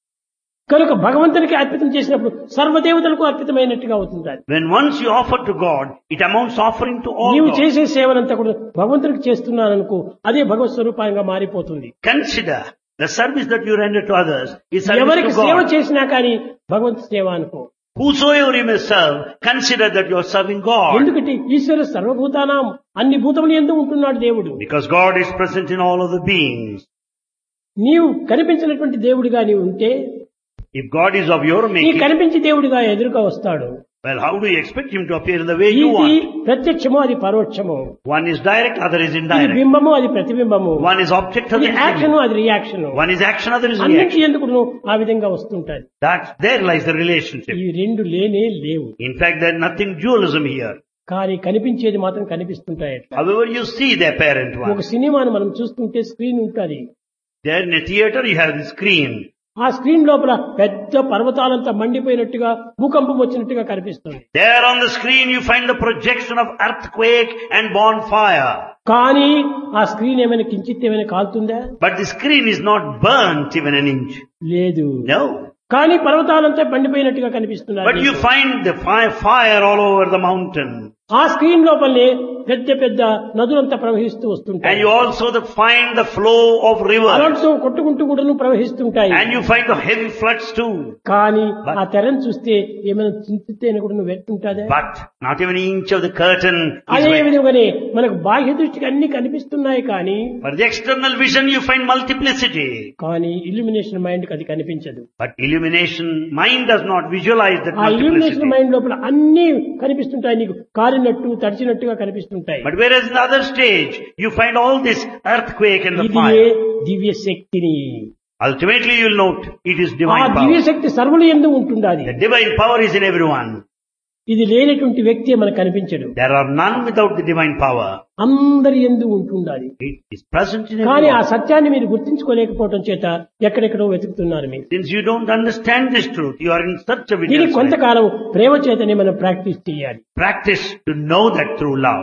S1: కనుక భగవంతునికి అర్పితం చేసినప్పుడు సర్వదేవతలకు అర్పితమైనట్టుగా అవుతుంది
S2: When once you offer to God, it amounts offering to all
S1: నీవు
S2: God.
S1: చేసే సేవనంతా కూడా భగవంతునికి చేస్తున్నాననుకో అదే భగవత్ స్వరూపంగా మారిపోతుంది
S2: Consider the service that you render to others is service
S1: ఎవరికి
S2: to
S1: సేవ
S2: God.
S1: చేసినా కానీ భగవంతు సేవ అనుకో
S2: Whosoever you may serve, consider that you are serving God.
S1: ఎందుకంటే ఈశ్వర సర్వభూతానాం అన్ని భూతములు ఎందు ఉంటున్నాడు దేవుడు
S2: Because God is present in all of the beings.
S1: నీవు కనిపించినటువంటి దేవుడిగా నీవు ఉంటే
S2: If God is of your
S1: నీ
S2: making,
S1: కనిపించి దేవుడిగా ఎదురుగా వస్తాడు
S2: well, how do you expect Him to appear in the way you
S1: ఇది
S2: want?
S1: ప్రత్యక్షము అది పరోక్షము
S2: One is direct, other is
S1: ఇది
S2: indirect.
S1: బింబము అది ప్రతిబింబము
S2: One is object,
S1: ఇది
S2: other is
S1: యాక్షన్
S2: image.
S1: అది reaction
S2: One is action, other is
S1: అన్నింటి
S2: reaction.
S1: ఎందుకు ఆ విధంగా వస్తుంటాయి
S2: That there lies the relationship.
S1: ఈ రెండు లేనే లేవు
S2: In fact, there's nothing dualism here.
S1: కానీ కనిపించేది మాత్రం కనిపిస్తుంటాయి అట్లా.
S2: However, you see the apparent
S1: ఒక
S2: one.
S1: సినిమాను మనం చూస్తుంటే స్క్రీన్ ఉంటుంది
S2: There in a theater, you have the screen.
S1: ఆ స్క్రీన్ లోపల పెద్ద పర్వతాలంతా మండిపోయినట్టుగా భూకంపం వచ్చినట్టుగా కనిపిస్తుంది
S2: There on the screen you find the projection of earthquake and bonfire.
S1: కానీ ఆ స్క్రీన్ ఏమైనా కించిత్ ఏమైనా కాలుతుందా
S2: But the screen is not burnt even an inch.
S1: లేదు
S2: No.
S1: కానీ పర్వతాలంతా మండిపోయినట్టుగా కనిపిస్తున్నారు
S2: But you find the fire, fire all over the mountain.
S1: ఆ screen లోపలనే పెద్ద పెద్ద నదులంతా ప్రవహిస్తూ
S2: And
S1: వస్తుంటాయి
S2: you also the, find the flow of rivers.
S1: అలలతో కొట్టుకుంటూ కూడాను ప్రవహిస్తుంటాయి
S2: And you find the heavy floods too.
S1: కానీ
S2: But-
S1: ఆ తెరను చూస్తే ఏమైనా చింతితేనే కూడా నువ్వు వెళ్తుంటాదే
S2: But not even an inch of the curtain is
S1: అదే
S2: wet.
S1: విధంగానే మనకు బాహ్య దృష్టికి అన్ని కనిపిస్తున్నాయి కానీ
S2: For the external vision you find multiplicity.
S1: కానీ ఇల్యూమినేషన్ మైండ్ కి అది కనిపించదు
S2: But illumination, mind does not visualize that
S1: ఆ ఇల్యూమినేషన్
S2: multiplicity.
S1: మైండ్ లోపల అన్ని కనిపిస్తుంటాయి నీకు కారినట్టు తడిచినట్టుగా కనిపిస్తుంటాయి
S2: But whereas in the other stage, you find all this earthquake and the
S1: ఇది ఏ
S2: fire.
S1: దివ్య శక్తిని
S2: Ultimately you'll note it is
S1: ఆ
S2: divine
S1: దివ్య
S2: power.
S1: శక్తి సర్వులు ఎందు ఉంటుండాలి
S2: The divine power is in everyone.
S1: ఇది లేనటువంటి వ్యక్తి మనకు కనిపించడు
S2: There are none without the divine power.
S1: అందరి ఎందు ఉంటుండాలి
S2: It is present in
S1: కానీ ఆ
S2: everyone.
S1: సత్యాన్ని మీరు గుర్తించుకోలేకపోవటం చేత ఎక్కడెక్కడో వెతుకుతున్నారు మీరు
S2: Since you don't understand this truth, you are in search of it.
S1: దీనికి
S2: elsewhere.
S1: కొంతకాలం ప్రేమ చేతనే మనం ప్రాక్టీస్ చేయాలి
S2: Practice to know that through love.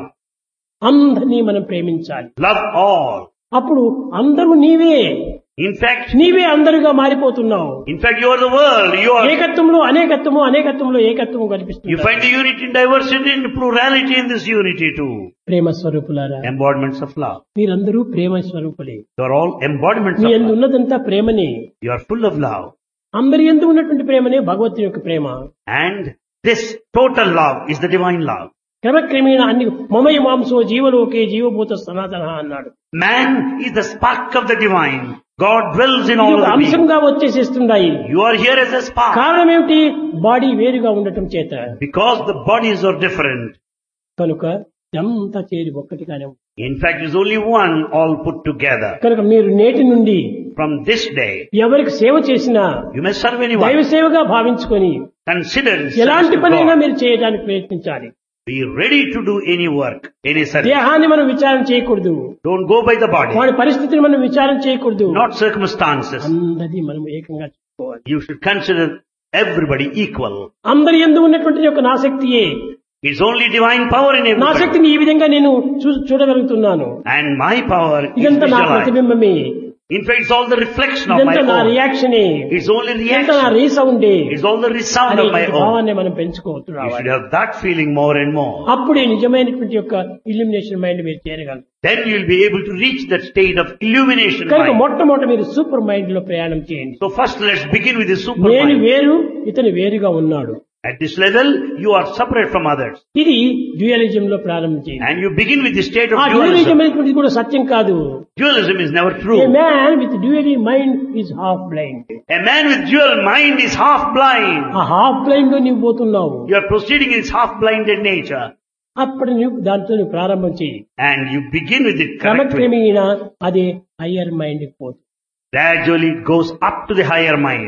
S1: అందరినీ మనం ప్రేమించాలి
S2: Love all.
S1: అప్పుడు అందరూ నీవే
S2: In fact,
S1: నీవే అందరుగా మారిపోతున్నావు
S2: in fact you are the world. You are,
S1: ఏకత్వంలో అనేకత్వము అనేకత్వంలో ఏకత్వము
S2: you
S1: కనిపిస్తుంది
S2: find the unity in diversity and plurality in this unity too.
S1: ప్రేమ స్వరూపులారా
S2: Embodiments of love.
S1: మీరందరూ ప్రేమ స్వరూపులే
S2: You are all embodiments
S1: me
S2: of
S1: ఎందు
S2: love.
S1: ఉన్నదంతా ప్రేమనే
S2: You are full of love.
S1: అందరి ఎందు ఉన్నటువంటి ప్రేమనే భగవంతుని యొక్క ప్రేమ
S2: And this total love is the divine love.
S1: క్రమక్రమేణ అన్ని మమయ మాంసో జీవలోకే జీవభూత సనాతన అన్నాడు
S2: Man is the spark of the divine. God dwells in
S1: ఇది
S2: all
S1: ఒక
S2: of beings.
S1: అంశంగా వచ్చేసేస్తున్నాయి
S2: You are here as a spark.
S1: కారణం ఏమిటి బాడీ వేరుగా ఉండటం చేత
S2: Because the bodies are different.
S1: కనుక ఇదంతా చేరి ఒక్కటిగానే ఉంది.
S2: In fact, it's only one all put together.
S1: కనుక మీరు నేటి నుండి
S2: From this day,
S1: ఎవరికి సేవ చేసినా
S2: you may serve
S1: దైవ
S2: anyone.
S1: సేవగా భావించుకొని
S2: Consider service
S1: ఎలాంటి
S2: to
S1: పనైనా
S2: God.
S1: మీరు చేయడానికి ప్రయత్నించాలి
S2: Be ready to do any work, any service.
S1: దేహాన్ని మనం విచారం చేయకూడదు
S2: Don't go by the body,
S1: వాడి పరిస్థితిని మనం విచారం చేయకూడదు
S2: not circumstances.
S1: అందరినీ మనం ఏకంగా చూసుకోవాలి
S2: You should consider everybody equal.
S1: అందరి ఎందు ఉన్నటువంటి యొక్క నాశక్తియే
S2: It's only divine power in
S1: నా
S2: everybody.
S1: శక్తిని ఈ విధంగా నేను చూ- చూడగలుగుతున్నాను
S2: And my power is
S1: ఇదంతా నా
S2: visualized.
S1: ప్రతిబింబమే
S2: In fact, it's all the reflection of my
S1: ఇదంతా నా
S2: own.
S1: రియాక్షనే
S2: It's only
S1: ఇదంతా నా
S2: reaction.
S1: రీసౌండే
S2: It's all the resound
S1: అనే
S2: of my own.
S1: భావాన్ని మనం పెంచుకోవచ్చు
S2: You
S1: రావాలి
S2: should have that feeling more and more.
S1: అప్పుడే నిజమైనటువంటి యొక్క ఇల్యూమినేషన్ మైండ్ మీరు చేరగలరు
S2: Then you'll be able to reach that state of illumination
S1: కనుక
S2: mind.
S1: మొట్టమొదట మీరు సూపర్ మైండ్ లో ప్రయాణం చేయండి
S2: So first let's begin with the super
S1: నేను
S2: mind.
S1: వేరు ఇతను వేరుగా ఉన్నాడు
S2: At this level, you are separate from others.
S1: ఇది డ్యూయలిజం లో ప్రారంభం చేయండి
S2: And you begin with the state of
S1: ఆ డ్యూయలిజం
S2: dualism.
S1: అనేటువంటిది కూడా సత్యం కాదు
S2: Dualism is never
S1: ఏ
S2: true.
S1: Man with dual mind is half blind
S2: A man with dual mind is half blind.
S1: ఆ హాఫ్ బ్లైండ్ లో నీవు పోతున్నావు
S2: You are proceeding in his half-blinded nature.
S1: అప్పుడు నువ్వు దాంతో నువ్వు ప్రారంభం చేయి
S2: And you begin with it correctly.
S1: క్రమక్రమేణ అదే హయ్యర్ మైండ్ కి పోతుంది
S2: Gradually it goes up to the higher mind.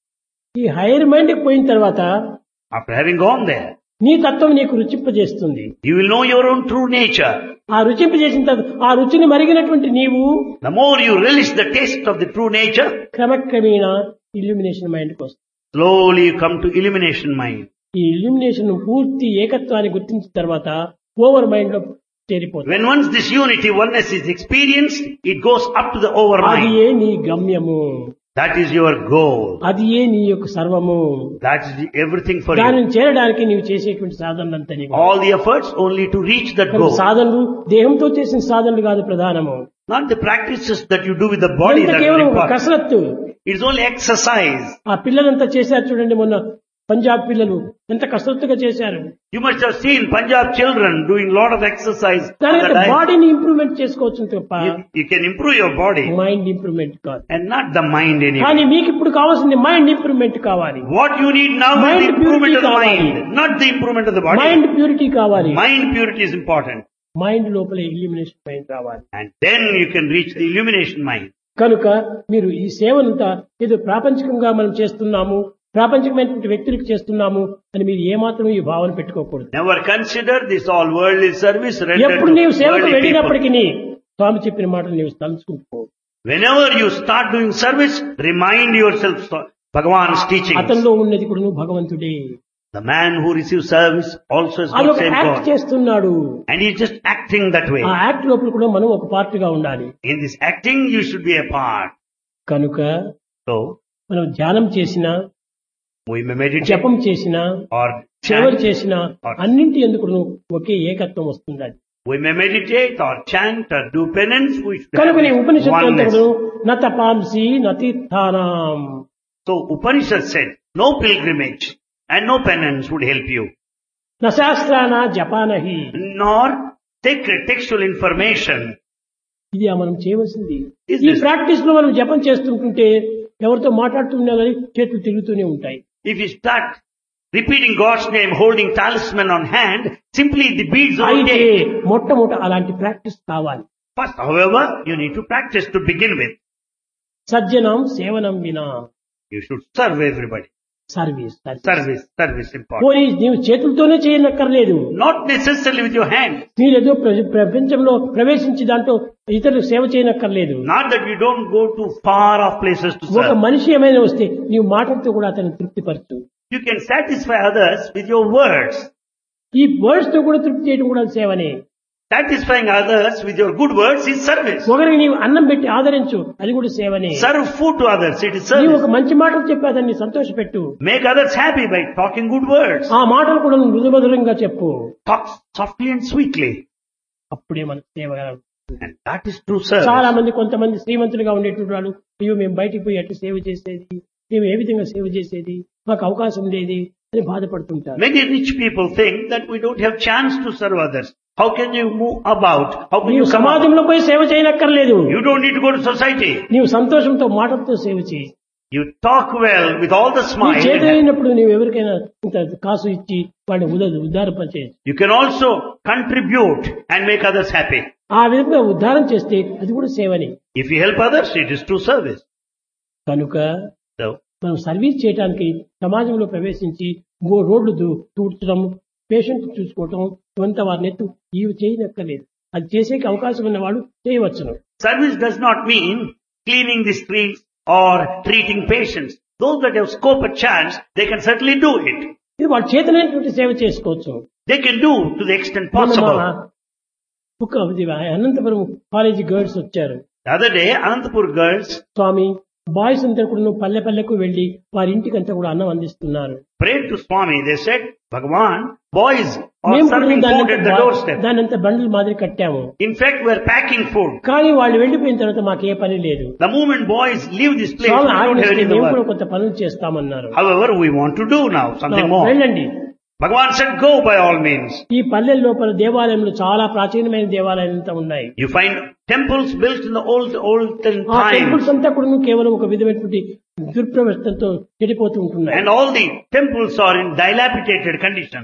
S1: ఈ హైయర్ మైండ్ కి పోయిన తర్వాత
S2: After having gone there,
S1: నీ తత్వం నీకు రుచింపజేస్తుంది
S2: you will know your own true nature.
S1: ఆ రుచింపజేసిన తర్వాత ఆ రుచిని మరిగినటువంటి నీవు
S2: The more you relish the taste of the true nature,
S1: క్రమక్రమేణ ఇల్యూమినేషన్ మైండ్ కి వస్తుంది
S2: slowly you come to illumination mind.
S1: ఈ ఇల్యూమినేషన్ పూర్తి ఏకత్వాన్ని గుర్తించిన తర్వాత ఓవర్ మైండ్ లో చేరిపోతుంది
S2: When once this unity, oneness is experienced, it goes up to the over
S1: అది
S2: mind.
S1: ఏ నీ గమ్యము
S2: That is your goal.
S1: అది ఏ నీ యొక్క సర్వము
S2: That is the- everything for you.
S1: దానిని చేరడానికి నీవు చేసేటువంటి సాధనలంతా నీకు
S2: All the efforts only to reach that
S1: కనుక
S2: goal.
S1: సాధనలు దేహంతో చేసిన సాధనలు కాదు ప్రధానము
S2: Not the practices that you do with the body
S1: ఇదంతా
S2: that are
S1: కేవలం ఒక
S2: important.
S1: కసరత్తు
S2: It's only exercise.
S1: ఆ పిల్లలంతా చేశారు చూడండి మొన్న పంజాబ్ పిల్లలు ఎంత కసరత్తుగా చేశారు
S2: You must have seen Punjab children doing lot of exercise. on the
S1: దానికి
S2: diet.
S1: బాడీని ఇంప్రూవ్మెంట్ చేసుకోవచ్చు తప్ప
S2: You, you can improve your body
S1: mind improvement కాదు
S2: and not the mind anymore.
S1: కానీ మీకు ఇప్పుడు కావాల్సింది మైండ్ ఇంప్రూవ్మెంట్ కావాలి
S2: What you need now is
S1: Mind
S2: the improvement of the
S1: purity
S2: mind,
S1: కావాలి.
S2: not the improvement of the body.
S1: Mind purity కావాలి
S2: Mind purity is important.
S1: Mind లోపల illumination mind రావాలి
S2: And then you can reach the illumination mind.
S1: కనుక మీరు ఈ సేవనంతా ఏదో ప్రాపంచికంగా మనం చేస్తున్నాము ప్రాపంచికమైనటువంటి వ్యక్తులకు చేస్తున్నాము అని మీరు ఏమాత్రం ఈ భావన పెట్టుకోకూడదు
S2: Never consider this all worldly service rendered
S1: ఎప్పుడు నీవు
S2: to
S1: సేవకు
S2: worldly people.
S1: వెళ్ళినప్పటికీ స్వామి చెప్పిన మాటలు నీవు తలుచుకుంటూ
S2: Whenever you start doing service, remind yourself so- Bhagavan's teachings.
S1: అతనిలో ఉన్నది కూడా భగవంతుడే
S2: The man who receives service also has
S1: అది
S2: got
S1: ఒక
S2: same
S1: యాక్ట్
S2: God.
S1: చేస్తున్నాడు
S2: And he's just acting that way.
S1: ఆ యాక్ట్ లోపల కూడా మనం ఒక పార్ట్ గా ఉండాలి
S2: In this acting, you should be a part.
S1: కనుక
S2: So,
S1: మనం ధ్యానం చేసినా
S2: we may meditate
S1: జపం చేసినా
S2: or
S1: సేవలు
S2: chant.
S1: చేసినా అన్నింటి ఎందుకు ఒకే ఏకత్వం వస్తుంది
S2: We may meditate or chant or do penance. We should
S1: కనుక నీ
S2: have
S1: ఉపనిషత్తు అంతా
S2: oneness.
S1: కూడా న తపాంసి నతీర్థానాం
S2: So Upanishad said, no pilgrimage and no penance would help you.
S1: న శాస్త్రాన జపానహి
S2: Nor sacred textual information.
S1: ఇది మనం చేయవలసింది
S2: Is
S1: ఈ
S2: this-
S1: ప్రాక్టీస్ లో మనం జపం చేస్తుంటుంటే ఎవరితో మాట్లాడుతున్నా కానీ చేతులు తిరుగుతూనే ఉంటాయి
S2: If you start repeating God's name, holding talisman on hand, simply the beads of
S1: అయితే
S2: day.
S1: మొట్టమొదట అలాంటి ప్రాక్టీస్ కావాలి
S2: First, however, you need to practice to begin with.
S1: సజ్జనం సేవనం వినా
S2: You should serve everybody.
S1: Service
S2: Service, service important.
S1: పోనీ నీవు చేతులతోనే చేయనక్కర్లేదు
S2: Not necessarily with your hand.
S1: మీరేదో ప్ర- ప్రపంచంలో ప్రవేశించి దాంట్లో ఇతరులకు సేవ చేయనక్కర్లేదు
S2: Not that you don't go to far off places to
S1: ఒక
S2: serve.
S1: మనిషి ఏమైనా వస్తే నీవు మాటలతో కూడా అతన్ని తృప్తిపరచు
S2: You can satisfy others with your words.
S1: ఈ వర్డ్స్ తో కూడా తృప్తి చేయడం కూడా సేవనే
S2: Satisfying others with your good words is service.
S1: ఒకరికి నీవు అన్నం పెట్టి ఆదరించు అది కూడా సేవనే
S2: Serve food to others, it is
S1: నీవు
S2: service.
S1: ఒక మంచి మాటలు చెప్పి అతన్ని సంతోషపెట్టు
S2: Make others happy by talking good words.
S1: ఆ మాటలు కూడా నువ్వు మృదుమధురంగా చెప్పు
S2: Talk softly and sweetly.
S1: అప్పుడే మన సేవ
S2: And that is true
S1: చాలా
S2: service.
S1: మంది కొంతమంది శ్రీమంతులుగా ఉండేటువంటి వాళ్ళు అయ్యో మేము బయటికి పోయి ఎట్లా సేవ చేసేది మేము ఏ విధంగా సేవ చేసేది మాకు అవకాశం లేది అని బాధపడుతుంటారు
S2: Many rich people think that we don't have chance to serve others. How can you move about? How can you
S1: నీవు
S2: come out?
S1: సమాజంలో పోయి సేవ చేయనక్కర్లేదు
S2: You don't need to go to society.
S1: నీవు సంతోషంతో మాటలతో సేవ చేయి
S2: You talk well with all the
S1: నీ
S2: smile.
S1: చేతి అయినప్పుడు నీవు ఎవరికైనా ఇంత కాసు ఇచ్చి వాడిని ఉద ఉద్ధారపరిచేయచ్చు
S2: You can also contribute and make others happy.
S1: ఆ విధంగా ఉద్ధారం చేస్తే అది కూడా సేవని
S2: If you help others, it is true service.
S1: కనుక
S2: So,
S1: మనం సర్వీస్ చేయడానికి సమాజంలో ప్రవేశించి గో రోడ్లు తూ- తూడ్చడం పేషెంట్ చూసుకోవటం కొంత వారిని ఎత్తు ఇవి చేయనక్కర్లేదు అది చేసేకి అవకాశం ఉన్నవాడు చేయవచ్చును
S2: service does not mean cleaning the streets or treating patients. Those that have scope a chance, they can certainly do it.
S1: ఇది వాళ్ళ చేతనైనటువంటి సేవ చేసుకోవచ్చు
S2: They can do to the extent
S1: మొన్న మా
S2: possible.
S1: ఒక ఇది అనంతపురం కాలేజీ గర్ల్స్ వచ్చారు
S2: The other day, Anantapur girls
S1: స్వామి బాయ్స్ అంతా కూడా పల్లె పల్లెకు వెళ్లి వారి ఇంటికి అంతా కూడా అన్నం అందిస్తున్నారు
S2: prayed to Swami. They said, Bhagavan, boys are
S1: మేము కూడా
S2: serving
S1: దాన్ని
S2: food at the
S1: అంతా
S2: doorstep.
S1: దాన్ని అంతా బండ్ల మాదిరి కట్టాము
S2: In fact, we're packing food.
S1: కానీ వాళ్ళు వెళ్లిపోయిన తర్వాత మాకు ఏ పని లేదు
S2: The moment boys leave this place,
S1: Swamy
S2: we don't have
S1: ఆజ్ఞిస్తే
S2: any
S1: మేము కూడా
S2: work.
S1: కొంత పనులు చేస్తామన్నారు
S2: However, we want to do now something more.
S1: వెళ్ళండి
S2: Bhagavan said, go by all means.
S1: ఈ పల్లెల లోపల దేవాలయంలో చాలా ప్రాచీనమైన దేవాలయాలు అంతా ఉన్నాయి
S2: You find temples built in the old, olden
S1: ఆ
S2: times.
S1: టెంపుల్స్ అంతా కూడా కేవలం ఒక విధమైనటువంటి దుర్ప్రవర్తనతో చెడిపోతూ ఉంటున్నాయి
S2: And all the temples are in dilapidated condition.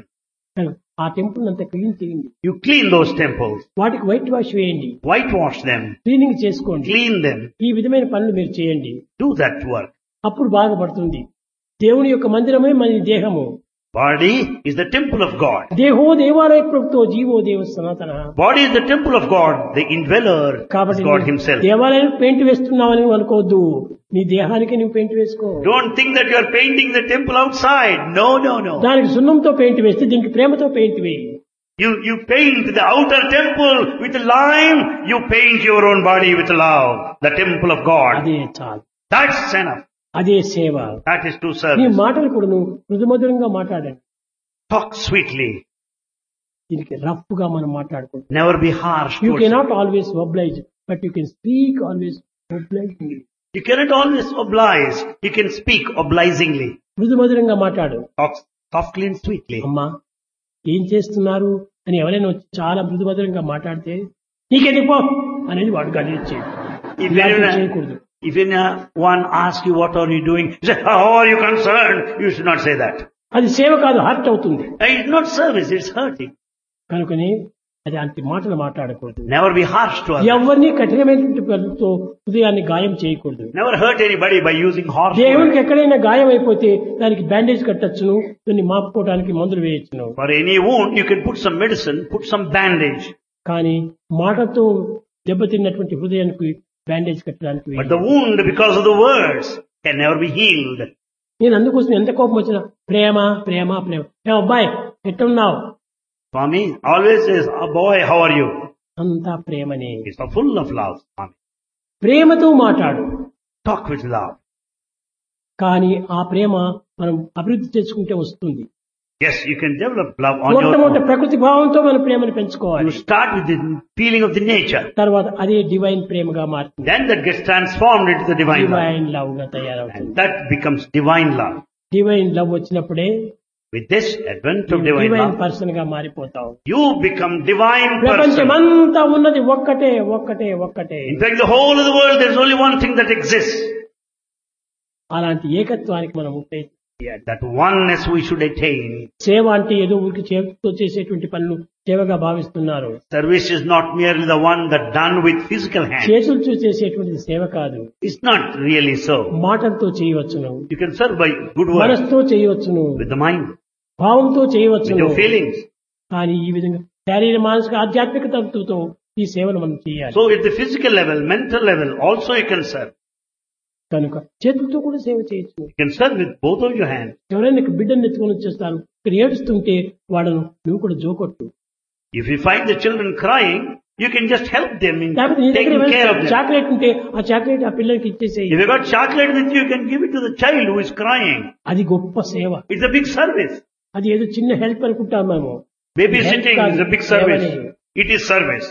S1: ఆ టెంపుల్ అంతా క్లీన్ చేయండి
S2: You clean those temples,
S1: వాటికి వైట్ వాష్ వేయండి
S2: whitewash them,
S1: క్లీనింగ్ చేసుకోండి
S2: clean them,
S1: ఈ విధమైన పనులు మీరు చేయండి
S2: do that work.
S1: అప్పుడు బాగుపడుతుంది దేవుని యొక్క మందిరమే మన దేహము
S2: Body is the temple of God.
S1: దేహో దేవాలయ ప్రభుత్వ జీవో దేవ సనాతన
S2: Body is the temple of God. The indweller is
S1: కాబట్టి
S2: God
S1: నువ్వు
S2: himself.
S1: దేవాలయానికి పెయింట్ వేస్తున్నావని నువ్వు అనుకోవద్దు నీ దేహానికి నువ్వు పెయింట్ వేసుకో
S2: Don't think that you are painting the temple outside. No, no, no.
S1: దానికి సున్నంతో పెయింట్ వేస్తే దీనికి ప్రేమతో పెయింట్ వేయి
S2: You, you paint the outer temple with lime. You paint your own body with love. The temple of God.
S1: అదే చాలు
S2: That's enough.
S1: అదే సేవ
S2: That is true
S1: నీ
S2: service.
S1: మాటలు కూడా నువ్వు మృదుమధురంగా మాట్లాడండి
S2: Talk sweetly.
S1: దీనికి రఫ్ గా మనం మాట్లాడుకుంటాం
S2: Never be harsh.
S1: You
S2: towards
S1: cannot always oblige but you can speak always oblige
S2: You cannot always oblige. You can speak obligingly.
S1: మృదుమధురంగా మాట్లాడు
S2: Talk softly and sweetly.
S1: అమ్మా ఏం చేస్తున్నారు అని ఎవరైనా వచ్చి చాలా మృదుమధురంగా మాట్లాడితే నీకెందుకు పో అనేది వాడు గదిలిచ్చేది
S2: If
S1: ఇలాంటివి
S2: anyone,
S1: చేయకూడదు
S2: if anyone asks you what are you doing, you say, how are you concerned? You should not say that.
S1: అది సేవ కాదు హర్ట్ అవుతుంది
S2: It's not service, it's hurting.
S1: కనుకని అది అంటి మాటలు మాట్లాడకూడదు
S2: Never be harsh to others.
S1: ఎవరిని కఠినమైనటువంటి పనులతో హృదయాన్ని గాయం చేయకూడదు
S2: Never hurt anybody by using harsh
S1: దేవునికి
S2: words.
S1: ఎక్కడైనా గాయం అయిపోతే దానికి బ్యాండేజ్ కట్టచ్చును దాన్ని మాపుకోవడానికి మందులు వేయచ్చును
S2: For any wound, you can put some medicine, put some bandage.
S1: కానీ మాటతో దెబ్బతిన్నటువంటి హృదయానికి బ్యాండేజ్ కట్టడానికి
S2: But
S1: వీలు.
S2: the wound, because of the words, can never be healed.
S1: నేను అందుకోసం ఎంత కోపం వచ్చినా ప్రేమ ప్రేమ ప్రేమ ఏ అబ్బాయి ఎట్టున్నావు
S2: Swami always says, oh boy, how are you?
S1: అంతా ప్రేమనే
S2: He's so full of love, Swami.
S1: ప్రేమతో మాట్లాడు
S2: Talk with love.
S1: కానీ ఆ ప్రేమ మనం అభివృద్ధి చేసుకుంటే వస్తుంది
S2: Yes, you can develop love on your
S1: మొట్టమొదటి
S2: own.
S1: ప్రకృతి భావంతో మన ప్రేమను
S2: You
S1: పెంచుకోవాలి
S2: start with the feeling of the nature.
S1: తర్వాత అదే డివైన్ ప్రేమగా మారుతుంది
S2: Then that gets transformed into the divine love.
S1: Divine love గా తయారవుతుంది
S2: And that becomes divine love.
S1: Divine love వచ్చినప్పుడే
S2: With this advent of divine
S1: divine
S2: love,
S1: person గా మారిపోతావు
S2: you become divine person.
S1: ప్రపంచమంతా ఉన్నది ఒక్కటే ఒక్కటే ఒక్కటే
S2: In fact, the whole of the world, there's only one thing that exists.
S1: అలాంటి ఏకత్వానికి మనం ఉపయోగించాలి
S2: That oneness we should attain.
S1: సేవ అంటే ఏదో ఊరికి చేతితో చేసేటువంటి పనులు సేవగా భావిస్తున్నారు
S2: Service is not merely the one that done with physical hands.
S1: చేతులతో చేసేటువంటిది సేవ కాదు
S2: It's not really so.
S1: మాటలతో చేయవచ్చును
S2: You can serve by good works,
S1: మనసుతో చేయవచ్చును
S2: with the mind,
S1: భావంతో
S2: with
S1: చేయవచ్చును
S2: your feelings.
S1: కానీ ఈ విధంగా శారీర మానసిక ఆధ్యాత్మిక తత్వంతో ఈ సేవను మనం చేయాలి
S2: So at the physical level, mental level, also you can serve.
S1: కనుక చేతులతో కూడా సేవ చేయొచ్చు
S2: You can serve with both of your hands.
S1: ఎవరైనా ఇక్కడ బిడ్డను ఎత్తుకొని వచ్చేస్తారు ఇక్కడ ఏడుస్తుంటే వాళ్ళను నువ్వు కూడా జోకొట్టు
S2: If you find the children crying, you can just help them in
S1: లేకపోతే నీ దగ్గర
S2: taking care of them.
S1: Chocolate ఉంటే ఆ చాక్లెట్ ఆ పిల్లలకి ఇచ్చేసేయి
S2: If you got chocolate with you, you can give it to the child who is crying.
S1: అది గొప్ప సేవ
S2: It's a big service.
S1: అది ఏదో చిన్న హెల్ప్ అనుకుంటాం మేము
S2: Babysitting
S1: Help
S2: is a big
S1: కాదు,
S2: service.
S1: సేవనే.
S2: It is service.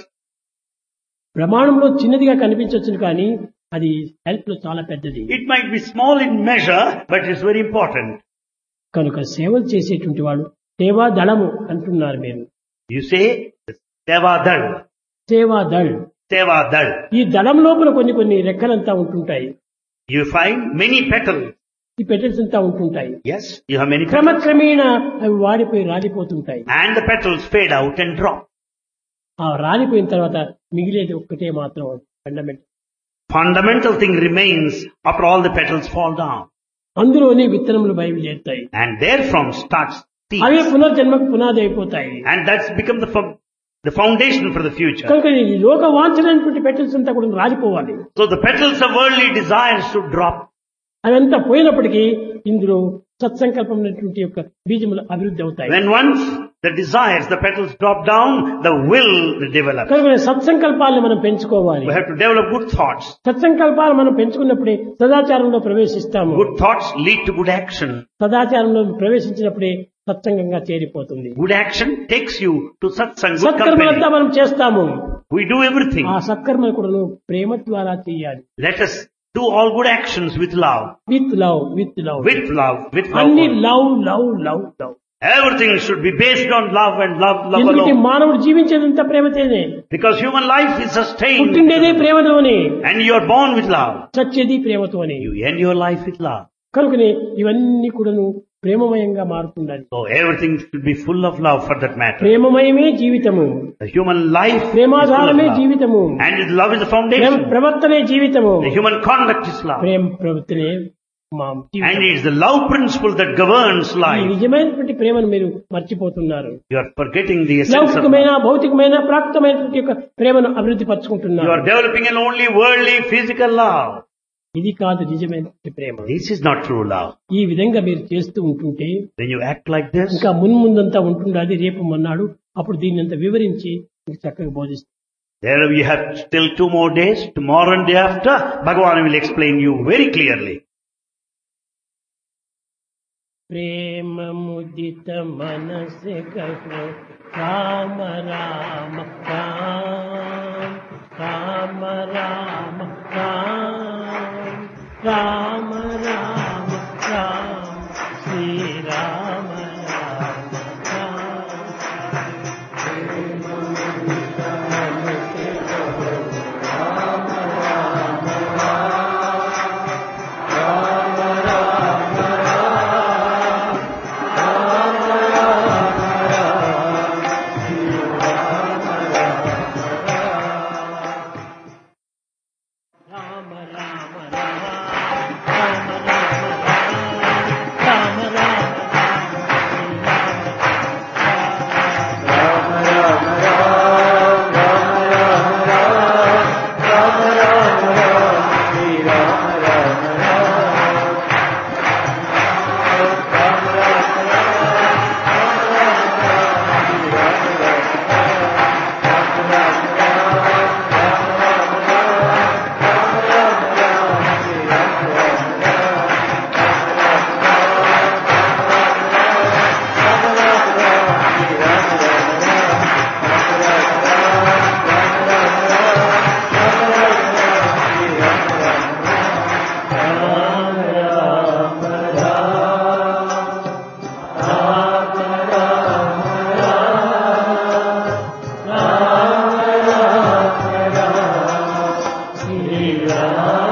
S1: ప్రమాణంలో చిన్నదిగా కనిపించవచ్చును కానీ అది హెల్ప్ లో చాలా పెద్దది
S2: It might be small in measure, but it's very important.
S1: కనుక సేవలు చేసేటువంటి వాళ్ళు సేవా దళము అంటున్నారు మీరు
S2: You say, Seva Dal.
S1: సేవా దళ్
S2: Seva Dal.
S1: ఈ దళం లోపల కొన్ని కొన్ని రెక్కలంతా ఉంటుంటాయి
S2: You find many petals.
S1: ఈ పెటల్స్ అంతా ఉంటుంటాయి
S2: Yes, you have many petals.
S1: క్రమక్రమేణా అవి వాడిపోయి రాలిపోతుంటాయి
S2: And the petals fade out and drop.
S1: ఆ రాలిపోయిన తర్వాత మిగిలేది ఒక్కటే మాత్రం ఫండమెంట్
S2: Fundamental thing remains after all the petals fall down.
S1: అందులోనే విత్తనములు బయలుదేరుతాయి
S2: And therefrom starts
S1: away
S2: seeds.
S1: పునర్జన్మకు పునాది అయిపోతాయి
S2: And that's become the, fo- the foundation for the future.
S1: కనుక ఈ లోక వాంఛనైనటువంటి పెటల్స్ అంతా కూడా రాలిపోవాలి
S2: So the petals of worldly desires should drop.
S1: అవంతా పోయినప్పటికీ ఇందులో సత్సంకల్పం అనేటువంటి యొక్క బీజములు అభివృద్ధి అవుతాయి
S2: When once the desires, the petals drop down, the will develops.
S1: కనుక సత్సంకల్పాలను మనం పెంచుకోవాలి
S2: We have to develop good thoughts.
S1: సత్సంకల్పాలు మనం పెంచుకున్నప్పుడే సదాచారంలో ప్రవేశిస్తాము
S2: Good thoughts lead to good action.
S1: సదాచారంలో ప్రవేశించినప్పుడే సత్సంగంగా చేరిపోతుంది
S2: Good action takes you to satsang, good
S1: సత్కర్మలంతా
S2: company.
S1: మనం చేస్తాము
S2: We do everything.
S1: ఆ సత్కర్మలు కూడా ప్రేమ ద్వారా చేయాలి
S2: Let us do all good actions with love.
S1: With love with love
S2: With love, with love.
S1: అన్ని
S2: only.
S1: Love love love love
S2: Everything should be based on love and love, love
S1: ఎందుకంటే
S2: alone.
S1: మానవుడు జీవించేదంతా ప్రేమతోనే
S2: Because human life is sustained.
S1: పుట్టిండేదే ప్రేమతోనే
S2: And you are born with love.
S1: చచ్చేది ప్రేమతోనే
S2: You end your life with love.
S1: కనుకనే ఇవన్నీ కూడాను ప్రేమమయంగా మారుతుండాలి
S2: So everything should be full of love for that matter.
S1: ప్రేమమయమే జీవితము
S2: The human life is full of
S1: ప్రేమాధారమే
S2: love.
S1: జీవితము
S2: And is- love is the
S1: Prema
S2: foundation.
S1: ప్రవర్తనే జీవితము
S2: The human conduct is love.
S1: ప్రేమ ప్రవృత్తినే మా
S2: And
S1: జీవితం
S2: it's the love principle that governs
S1: ఈ
S2: life.
S1: నిజమైనటువంటి ప్రేమను మీరు మర్చిపోతున్నారు
S2: You are forgetting the essence of
S1: లౌకికమైన
S2: love.
S1: భౌతికమైన ప్రాప్తమైనటువంటి యొక్క ప్రేమను అభివృద్ధి
S2: You
S1: పరచుకుంటున్నారు
S2: are developing an only worldly physical love.
S1: ఇది కాదు నిజమైనటువంటి ప్రేమ
S2: This is not true love.
S1: ఈ విధంగా మీరు చేస్తూ ఉంటుంటే
S2: When you act like this,
S1: ఇంకా మున్ముందంతా ఉంటుండాలి రేపు మొన్నాడు అప్పుడు దీన్ని అంతా వివరించి మీకు చక్కగా బోధిస్తుంది
S2: there we have still two more days. Tomorrow and day after, Bhagavan will explain you very clearly.
S1: Prema ముదిత మనసె కహో Rama Rama Rama Rama Rama Rama Rama Rama Rama Shri Rama Rama Rama Rama Rama Rama Rama